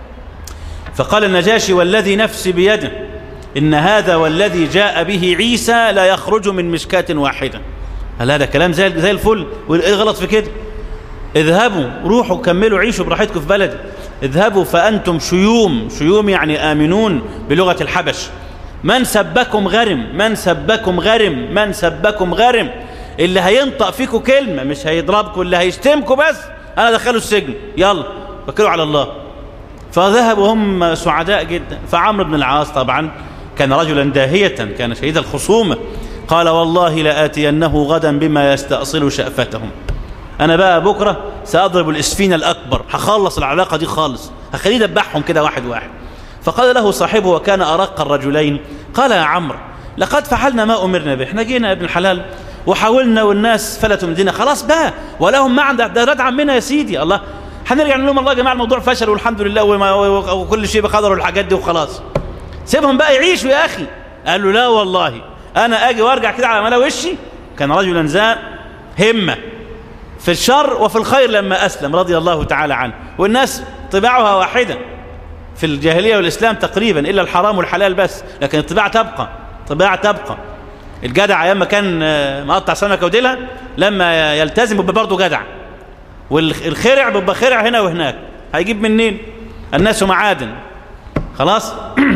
[SPEAKER 1] فقال النجاشي والذي نفسي بيده إن هذا والذي جاء به عيسى لا يخرج من مشكاة واحدة هل هذا كلام زي, زي الفل وإيه غلط في كده اذهبوا روحوا كملوا عيشوا براحتكم في بلدي اذهبوا فأنتم شيوم شيوم يعني آمنون بلغة الحبش من سبكم غرم من سبكم غرم من سبكم غرم اللي هينطق فيكم كلمة مش هيضربكم اللي هيشتمكم بس أنا دخلوا السجن يلا فكروا على الله فذهبوا هم سعداء جدا فعمرو بن العاص طبعا كان رجلا داهية كان شديد الخصومة قال والله لآتينه غدا بما يستأصل شأفتهم أنا بقى بكرة سأضرب الإسفين الأكبر هخلص العلاقة دي خالص هخليه يدبحهم كده واحد واحد فقال له صاحبه وكان أرق الرجلين قال يا عمرو لقد فعلنا ما أمرنا به احنا جينا يا ابن الحلال وحاولنا والناس فلتوا من دينا خلاص بقى ولهم ما عندك ده رد عمنا يا سيدي الله هنرجع نقول لهم الله يا جماعه الموضوع فشل والحمد لله وكل شيء بقدر والحاجات دي وخلاص سيبهم بقى يعيشوا يا أخي قال له لا والله أنا أجي وأرجع كده على ملا وشي كان رجلا ذا همة في الشر وفي الخير لما أسلم رضي الله تعالى عنه والناس طباعها واحدة في الجاهلية والإسلام تقريبا إلا الحرام والحلال بس لكن الطباع تبقى طباع تبقى الجدع ايام ما كان مقطع سمكه وديلها لما يلتزم بيبقى برضه جدع والخرع بيبقى خرع هنا وهناك هيجيب منين الناس معادن خلاص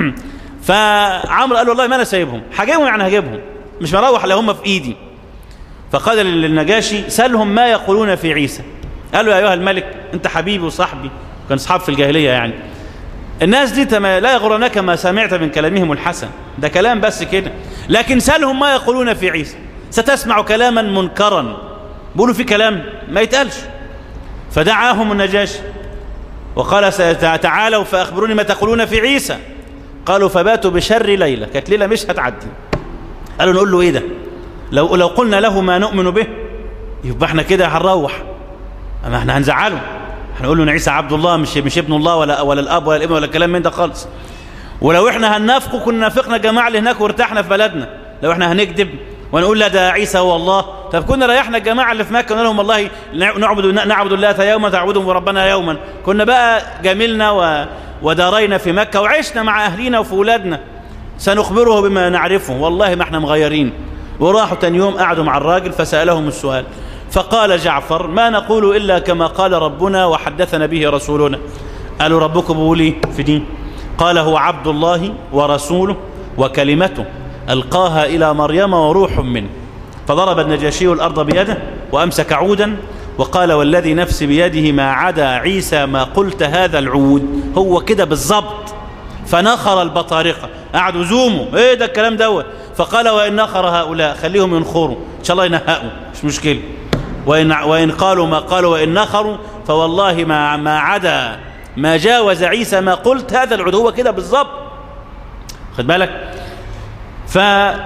[SPEAKER 1] فعمرو قال والله ما انا سايبهم هجيبهم يعني هجيبهم مش مروح لا هم في ايدي فقال للنجاشي سلهم ما يقولون في عيسى قال له يا ايها الملك انت حبيبي وصاحبي كان اصحاب في الجاهليه يعني الناس دي لا يغرنك ما سمعت من كلامهم الحسن ده كلام بس كده لكن سلهم ما يقولون في عيسى ستسمع كلاما منكرا بيقولوا في كلام ما يتقالش فدعاهم النجاشي وقال تعالوا فأخبروني ما تقولون في عيسى قالوا فباتوا بشر ليلة كانت ليلة مش هتعدي قالوا نقول له ايه ده لو, لو قلنا له ما نؤمن به يبقى احنا كده هنروح اما احنا هنزعله هنقول له ان عيسى عبد الله مش مش ابن الله ولا ولا الاب ولا الابن ولا الكلام من ده خالص ولو احنا هننافقه كنا نافقنا الجماعه اللي هناك وارتحنا في بلدنا لو احنا هنكذب ونقول لا ده عيسى هو الله طب كنا ريحنا الجماعه اللي في مكه قلنا لهم والله نعبد نعبد الله يوما تعبدهم ربنا يوما كنا بقى جملنا و ودارينا في مكه وعشنا مع اهلينا وفي اولادنا سنخبره بما نعرفه والله ما احنا مغيرين وراحوا تاني يوم قعدوا مع الراجل فسالهم السؤال فقال جعفر ما نقول إلا كما قال ربنا وحدثنا به رسولنا قالوا ربكم بولي في دين قال هو عبد الله ورسوله وكلمته ألقاها إلى مريم وروح منه فضرب النجاشي الأرض بيده وأمسك عودا وقال والذي نفسي بيده ما عدا عيسى ما قلت هذا العود هو كده بالضبط فنخر البطارقة قعدوا زوموا ايه ده الكلام دوت فقال وإن نخر هؤلاء خليهم ينخروا إن شاء الله ينهقوا مش مشكلة وإن, وإن قالوا ما قالوا وإن نخروا فوالله ما, ما عدا ما جاوز عيسى ما قلت هذا العدو كده بالظبط خد بالك ف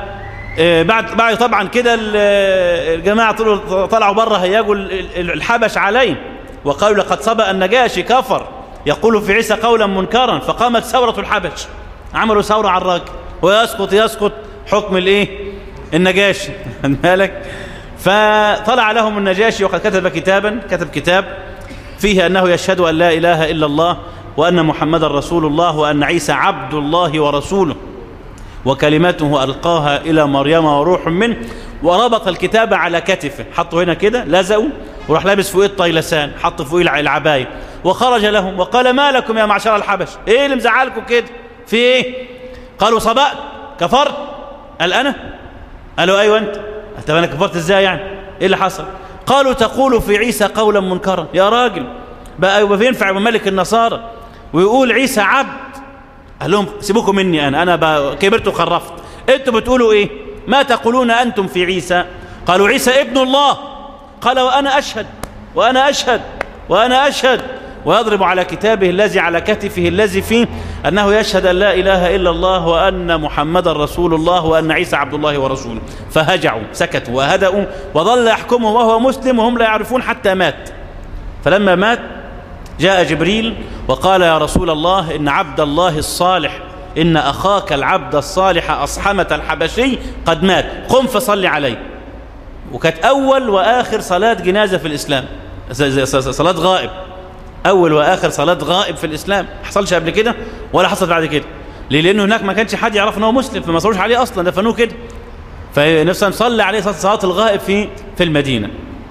[SPEAKER 1] بعد بعد طبعا كده الجماعه طلعوا بره هيجوا الحبش عليه وقالوا لقد سبق النجاشي كفر يقول في عيسى قولا منكرا فقامت ثوره الحبش عملوا ثوره على الراجل ويسقط يسقط حكم الايه النجاشي خد بالك فطلع لهم النجاشي وقد كتب كتابا كتب كتاب فيه أنه يشهد أن لا إله إلا الله وأن محمد رسول الله وأن عيسى عبد الله ورسوله وكلمته ألقاها إلى مريم وروح منه وربط الكتاب على كتفه حطه هنا كده لزقوا وراح لابس فوقيه الطيلسان حط فوقيه العباية وخرج لهم وقال ما لكم يا معشر الحبش ايه اللي مزعلكم كده في ايه قالوا صبأت كفرت قال انا قالوا ايوه انت طب انا كفرت ازاي يعني ايه اللي حصل قالوا تقول في عيسى قولا منكرا يا راجل بقى يبقى ينفع ملك النصارى ويقول عيسى عبد قال لهم سيبوكم مني انا انا كبرت وخرفت انتوا بتقولوا ايه ما تقولون انتم في عيسى قالوا عيسى ابن الله قال وانا اشهد وانا اشهد وانا اشهد ويضرب على كتابه الذي على كتفه الذي فيه أنه يشهد أن لا إله إلا الله وأن محمد رسول الله وأن عيسى عبد الله ورسوله فهجعوا سكتوا وهدأوا وظل يحكمه وهو مسلم وهم لا يعرفون حتى مات فلما مات جاء جبريل وقال يا رسول الله إن عبد الله الصالح إن أخاك العبد الصالح أصحمة الحبشي قد مات قم فصل عليه وكانت أول وآخر صلاة جنازة في الإسلام صلاة غائب أول وآخر صلاة غائب في الإسلام ما حصلش قبل كده ولا حصل بعد كده ليه لأنه هناك ما كانش حد يعرف أنه مسلم فما صلوش عليه أصلا دفنوه كده فنفسه صلى عليه صلاة الغائب في في المدينة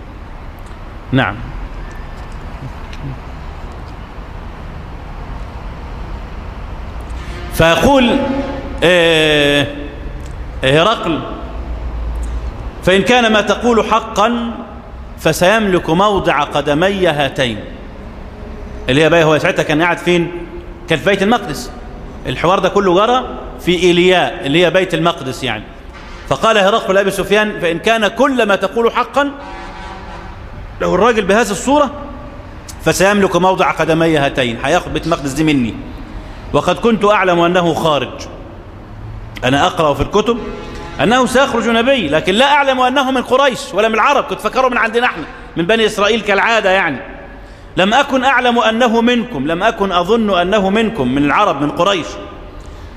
[SPEAKER 1] نعم فيقول هرقل فإن كان ما تقول حقا فسيملك موضع قدمي هاتين اللي هي بقى هو ساعتها كان قاعد فين كان في بيت المقدس الحوار ده كله جرى في إيلياء اللي هي بيت المقدس يعني فقال هرقل لأبي سفيان فإن كان كل ما تقول حقا لو الراجل بهذه الصورة فسيملك موضع قدمي هاتين هياخد بيت المقدس دي مني وقد كنت أعلم أنه خارج أنا أقرأ في الكتب أنه سيخرج نبي لكن لا أعلم أنه من قريش ولا من العرب كنت فكره من عندنا احنا من بني إسرائيل كالعادة يعني لم أكن أعلم أنه منكم لم أكن أظن أنه منكم من العرب من قريش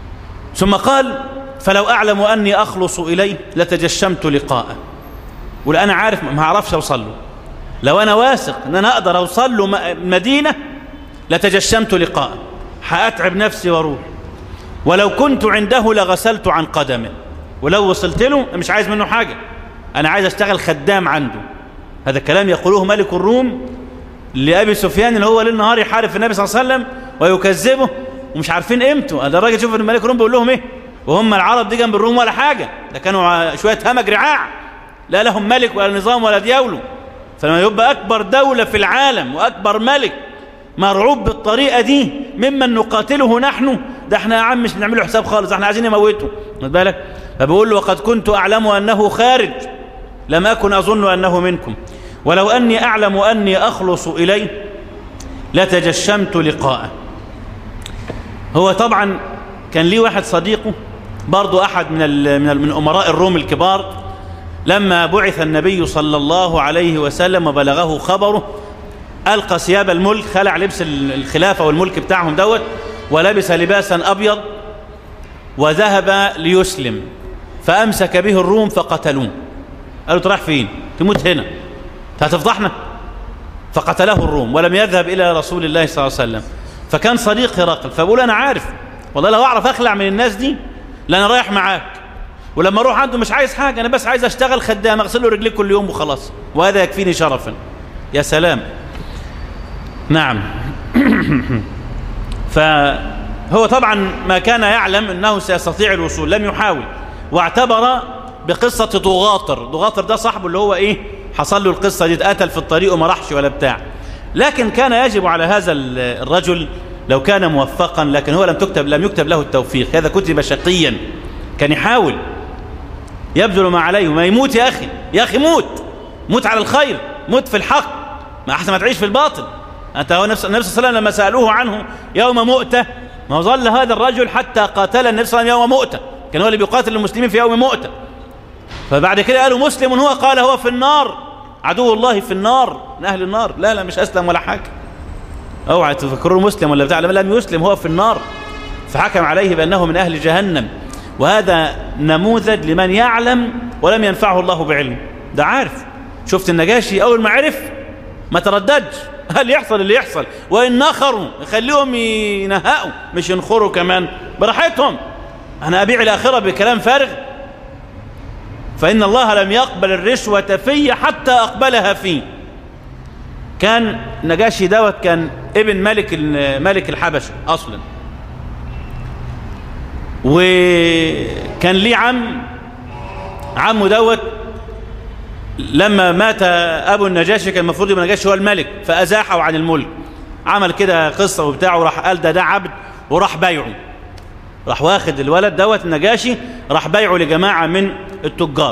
[SPEAKER 1] ثم قال فلو أعلم أني أخلص إليه لتجشمت لقاءه ولا أنا عارف ما أعرفش أوصل له لو أنا واثق أن أنا أقدر أوصل له مدينة لتجشمت لقاءه هأتعب نفسي واروح ولو كنت عنده لغسلت عن قدمه ولو وصلت له مش عايز منه حاجة أنا عايز أشتغل خدام عنده هذا الكلام يقوله ملك الروم لأبي سفيان اللي هو ليل نهار يحارب في النبي صلى الله عليه وسلم ويكذبه ومش عارفين قيمته هذا الراجل شوف الملك الروم بيقول لهم ايه وهم العرب دي جنب الروم ولا حاجة ده كانوا شوية همج رعاع لا لهم ملك ولا نظام ولا ديوله فلما يبقى أكبر دولة في العالم وأكبر ملك مرعوب بالطريقة دي ممن نقاتله نحن ده احنا يا عم مش بنعمله حساب خالص احنا عايزين نموته خد بالك فبيقول له وقد كنت أعلم أنه خارج لم أكن أظن أنه منكم ولو أني أعلم أني أخلص إليه لتجشمت لقاءه هو طبعا كان لي واحد صديقه برضو أحد من من من أمراء الروم الكبار لما بعث النبي صلى الله عليه وسلم وبلغه خبره ألقى ثياب الملك خلع لبس الخلافة والملك بتاعهم دوت ولبس لباسا أبيض وذهب ليسلم فأمسك به الروم فقتلوه قالوا تروح فين تموت هنا هتفضحنا فقتله الروم ولم يذهب إلى رسول الله صلى الله عليه وسلم فكان صديق هرقل فبقول أنا عارف والله لو أعرف أخلع من الناس دي لأنا رايح معاك ولما أروح عنده مش عايز حاجة أنا بس عايز أشتغل خدام أغسل له رجليه كل يوم وخلاص وهذا يكفيني شرفا يا سلام نعم فهو طبعا ما كان يعلم أنه سيستطيع الوصول لم يحاول واعتبر بقصة ضغاطر ضغاطر ده صاحبه اللي هو إيه حصل له القصة دي اتقتل في الطريق وما راحش ولا بتاع لكن كان يجب على هذا الرجل لو كان موفقا لكن هو لم تكتب لم يكتب له التوفيق هذا كتب شقيا كان يحاول يبذل ما عليه ما يموت يا أخي يا أخي موت موت على الخير موت في الحق ما أحسن ما تعيش في الباطل أنت هو نفس النبي صلى الله عليه وسلم لما سألوه عنه يوم مؤتة ما ظل هذا الرجل حتى قاتل النبي صلى الله عليه وسلم يوم مؤتة كان هو اللي بيقاتل المسلمين في يوم مؤتة فبعد كده قالوا مسلم هو قال هو في النار عدو الله في النار من أهل النار لا لا مش أسلم ولا حاجة اوعى تفكروا مسلم ولا بتاع لم يسلم هو في النار فحكم عليه بأنه من أهل جهنم وهذا نموذج لمن يعلم ولم ينفعه الله بعلم ده عارف شفت النجاشي أول ما عرف ما ترددش هل يحصل اللي يحصل وإن نخروا خليهم ينهقوا مش ينخروا كمان براحتهم أنا أبيع الآخرة بكلام فارغ فإن الله لم يقبل الرشوة في حتى أقبلها فيه كان نجاشي دوت كان ابن ملك ملك الحبش أصلا وكان ليه عم عمه دوت لما مات أبو النجاشي كان المفروض يبقى النجاشي هو الملك فأزاحه عن الملك عمل كده قصة وبتاعه وراح قال ده ده عبد وراح بايعه راح واخد الولد دوت النجاشي راح بايعه لجماعة من التجار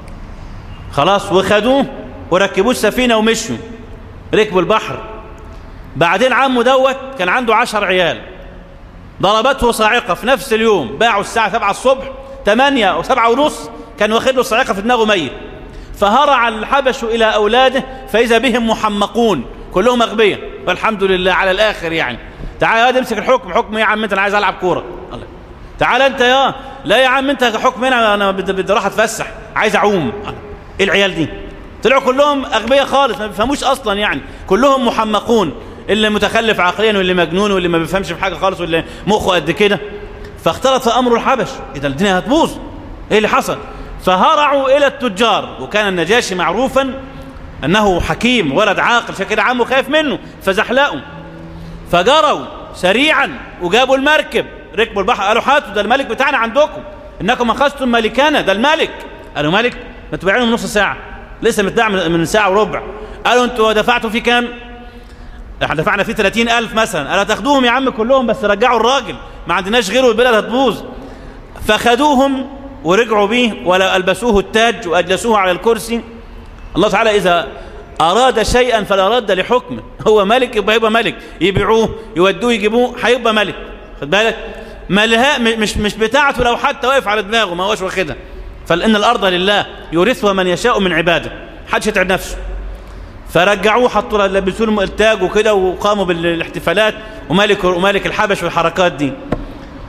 [SPEAKER 1] خلاص وخدوه وركبوه السفينة ومشوا ركبوا البحر بعدين عمه دوت كان عنده عشر عيال ضربته صاعقة في نفس اليوم باعوا الساعة 7 الصبح 8 أو 7 ونص كان واخد له صاعقة في دماغه ميت فهرع الحبش إلى أولاده فإذا بهم محمقون كلهم أغبياء والحمد لله على الآخر يعني تعال هذا امسك الحكم حكم ايه يا عم انت انا عايز العب كوره تعال انت يا لا يا عم انت حكم هنا انا بدي اروح اتفسح عايز اعوم ايه العيال دي طلعوا كلهم اغبياء خالص ما بيفهموش اصلا يعني كلهم محمقون اللي متخلف عقليا واللي مجنون واللي ما بيفهمش في حاجه خالص واللي مخه قد كده فاختلط امر الحبش اذا الدنيا هتبوظ ايه اللي حصل فهرعوا الى التجار وكان النجاشي معروفا انه حكيم ولد عاقل عشان كده عمه خايف منه فزحلقوا فجروا سريعا وجابوا المركب ركبوا البحر قالوا هاتوا ده الملك بتاعنا عندكم انكم اخذتم ملكنا ده الملك قالوا ملك ما تبيعونه من نص ساعه لسه متباع من ساعه وربع قالوا انتوا دفعتوا فيه كام احنا دفعنا فيه 30000 مثلا قالوا تاخدوهم يا عم كلهم بس رجعوا الراجل ما عندناش غيره البلد هتبوظ فخدوهم ورجعوا بيه ولا البسوه التاج واجلسوه على الكرسي الله تعالى اذا أراد شيئا فلا رد لحكمه هو ملك يبقى يبقى ملك يبيعوه يودوه يجيبوه هيبقى ملك خد بالك ملها مش مش بتاعته لو حتى واقف على دماغه ما هوش واخدها فلان الارض لله يورثها من يشاء من عباده حدش يتعب نفسه فرجعوه حطوا له لبسوا له التاج وكده وقاموا بالاحتفالات وملك وملك الحبش والحركات دي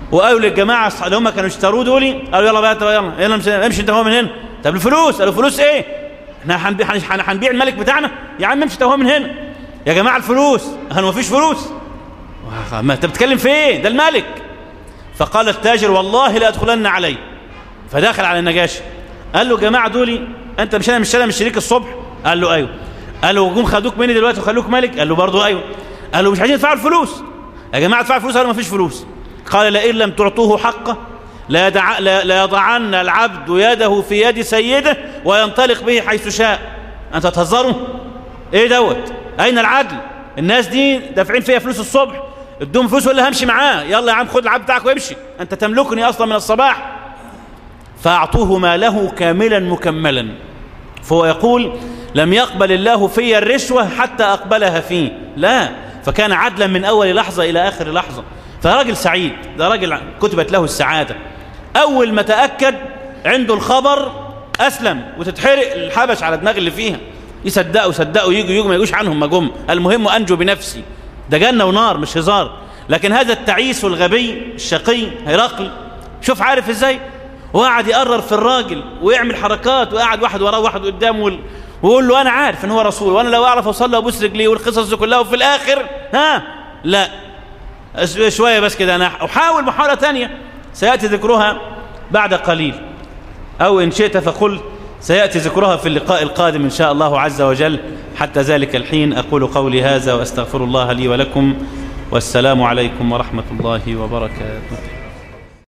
[SPEAKER 1] وقالوا للجماعة اللي هم كانوا اشتروا دولي قالوا يلا بقى طب يلا يلا امشي- امشي انت هو من هنا طب الفلوس قالوا فلوس ايه احنا هنبيع هن- هنبيع الملك بتاعنا يا عم امشي انت هو من هنا يا جماعة الفلوس قالوا مفيش فلوس ما انت بتتكلم في ايه ده الملك فقال التاجر والله لا ادخلن عليه فدخل على النجاشي قال له يا جماعه دولي انت مش انا مش انا مش شريك الصبح قال له ايوه قال له جم خدوك مني دلوقتي وخلوك ملك قال له برضه ايوه قال له مش عايزين يدفعوا الفلوس يا جماعه ادفعوا الفلوس قالوا ما فيش فلوس قال لئن لم تعطوه حقه لا, يدع... لا... لا يضعن العبد يده في يد سيده وينطلق به حيث شاء انت تهزروا ايه دوت اين العدل الناس دي دافعين فيها فلوس الصبح ادوهم فلوس ولا همشي معاه يلا يا عم خد العبد بتاعك وامشي انت تملكني اصلا من الصباح فاعطوه ماله كاملا مكملا فهو يقول لم يقبل الله في الرشوة حتى أقبلها فيه لا فكان عدلا من أول لحظة إلى آخر لحظة فراجل سعيد ده راجل كتبت له السعادة أول ما تأكد عنده الخبر أسلم وتتحرق الحبش على دماغ اللي فيها يصدقوا يصدقوا يجوا يجوا ما يجوش عنهم ما جم المهم أنجو بنفسي ده جنة ونار مش هزار لكن هذا التعيس الغبي الشقي هرقل شوف عارف ازاي وقعد يقرر في الراجل ويعمل حركات وقعد واحد وراه واحد قدامه وال- ويقول له انا عارف ان هو رسول وانا لو اعرف اوصل له ابوس رجليه والقصص دي كلها وفي الاخر ها لا أس- شويه بس كده انا احاول محاوله ثانيه سياتي ذكرها بعد قليل او ان شئت فقل سياتي ذكرها في اللقاء القادم ان شاء الله عز وجل حتى ذلك الحين اقول قولي هذا واستغفر الله لي ولكم والسلام عليكم ورحمه الله وبركاته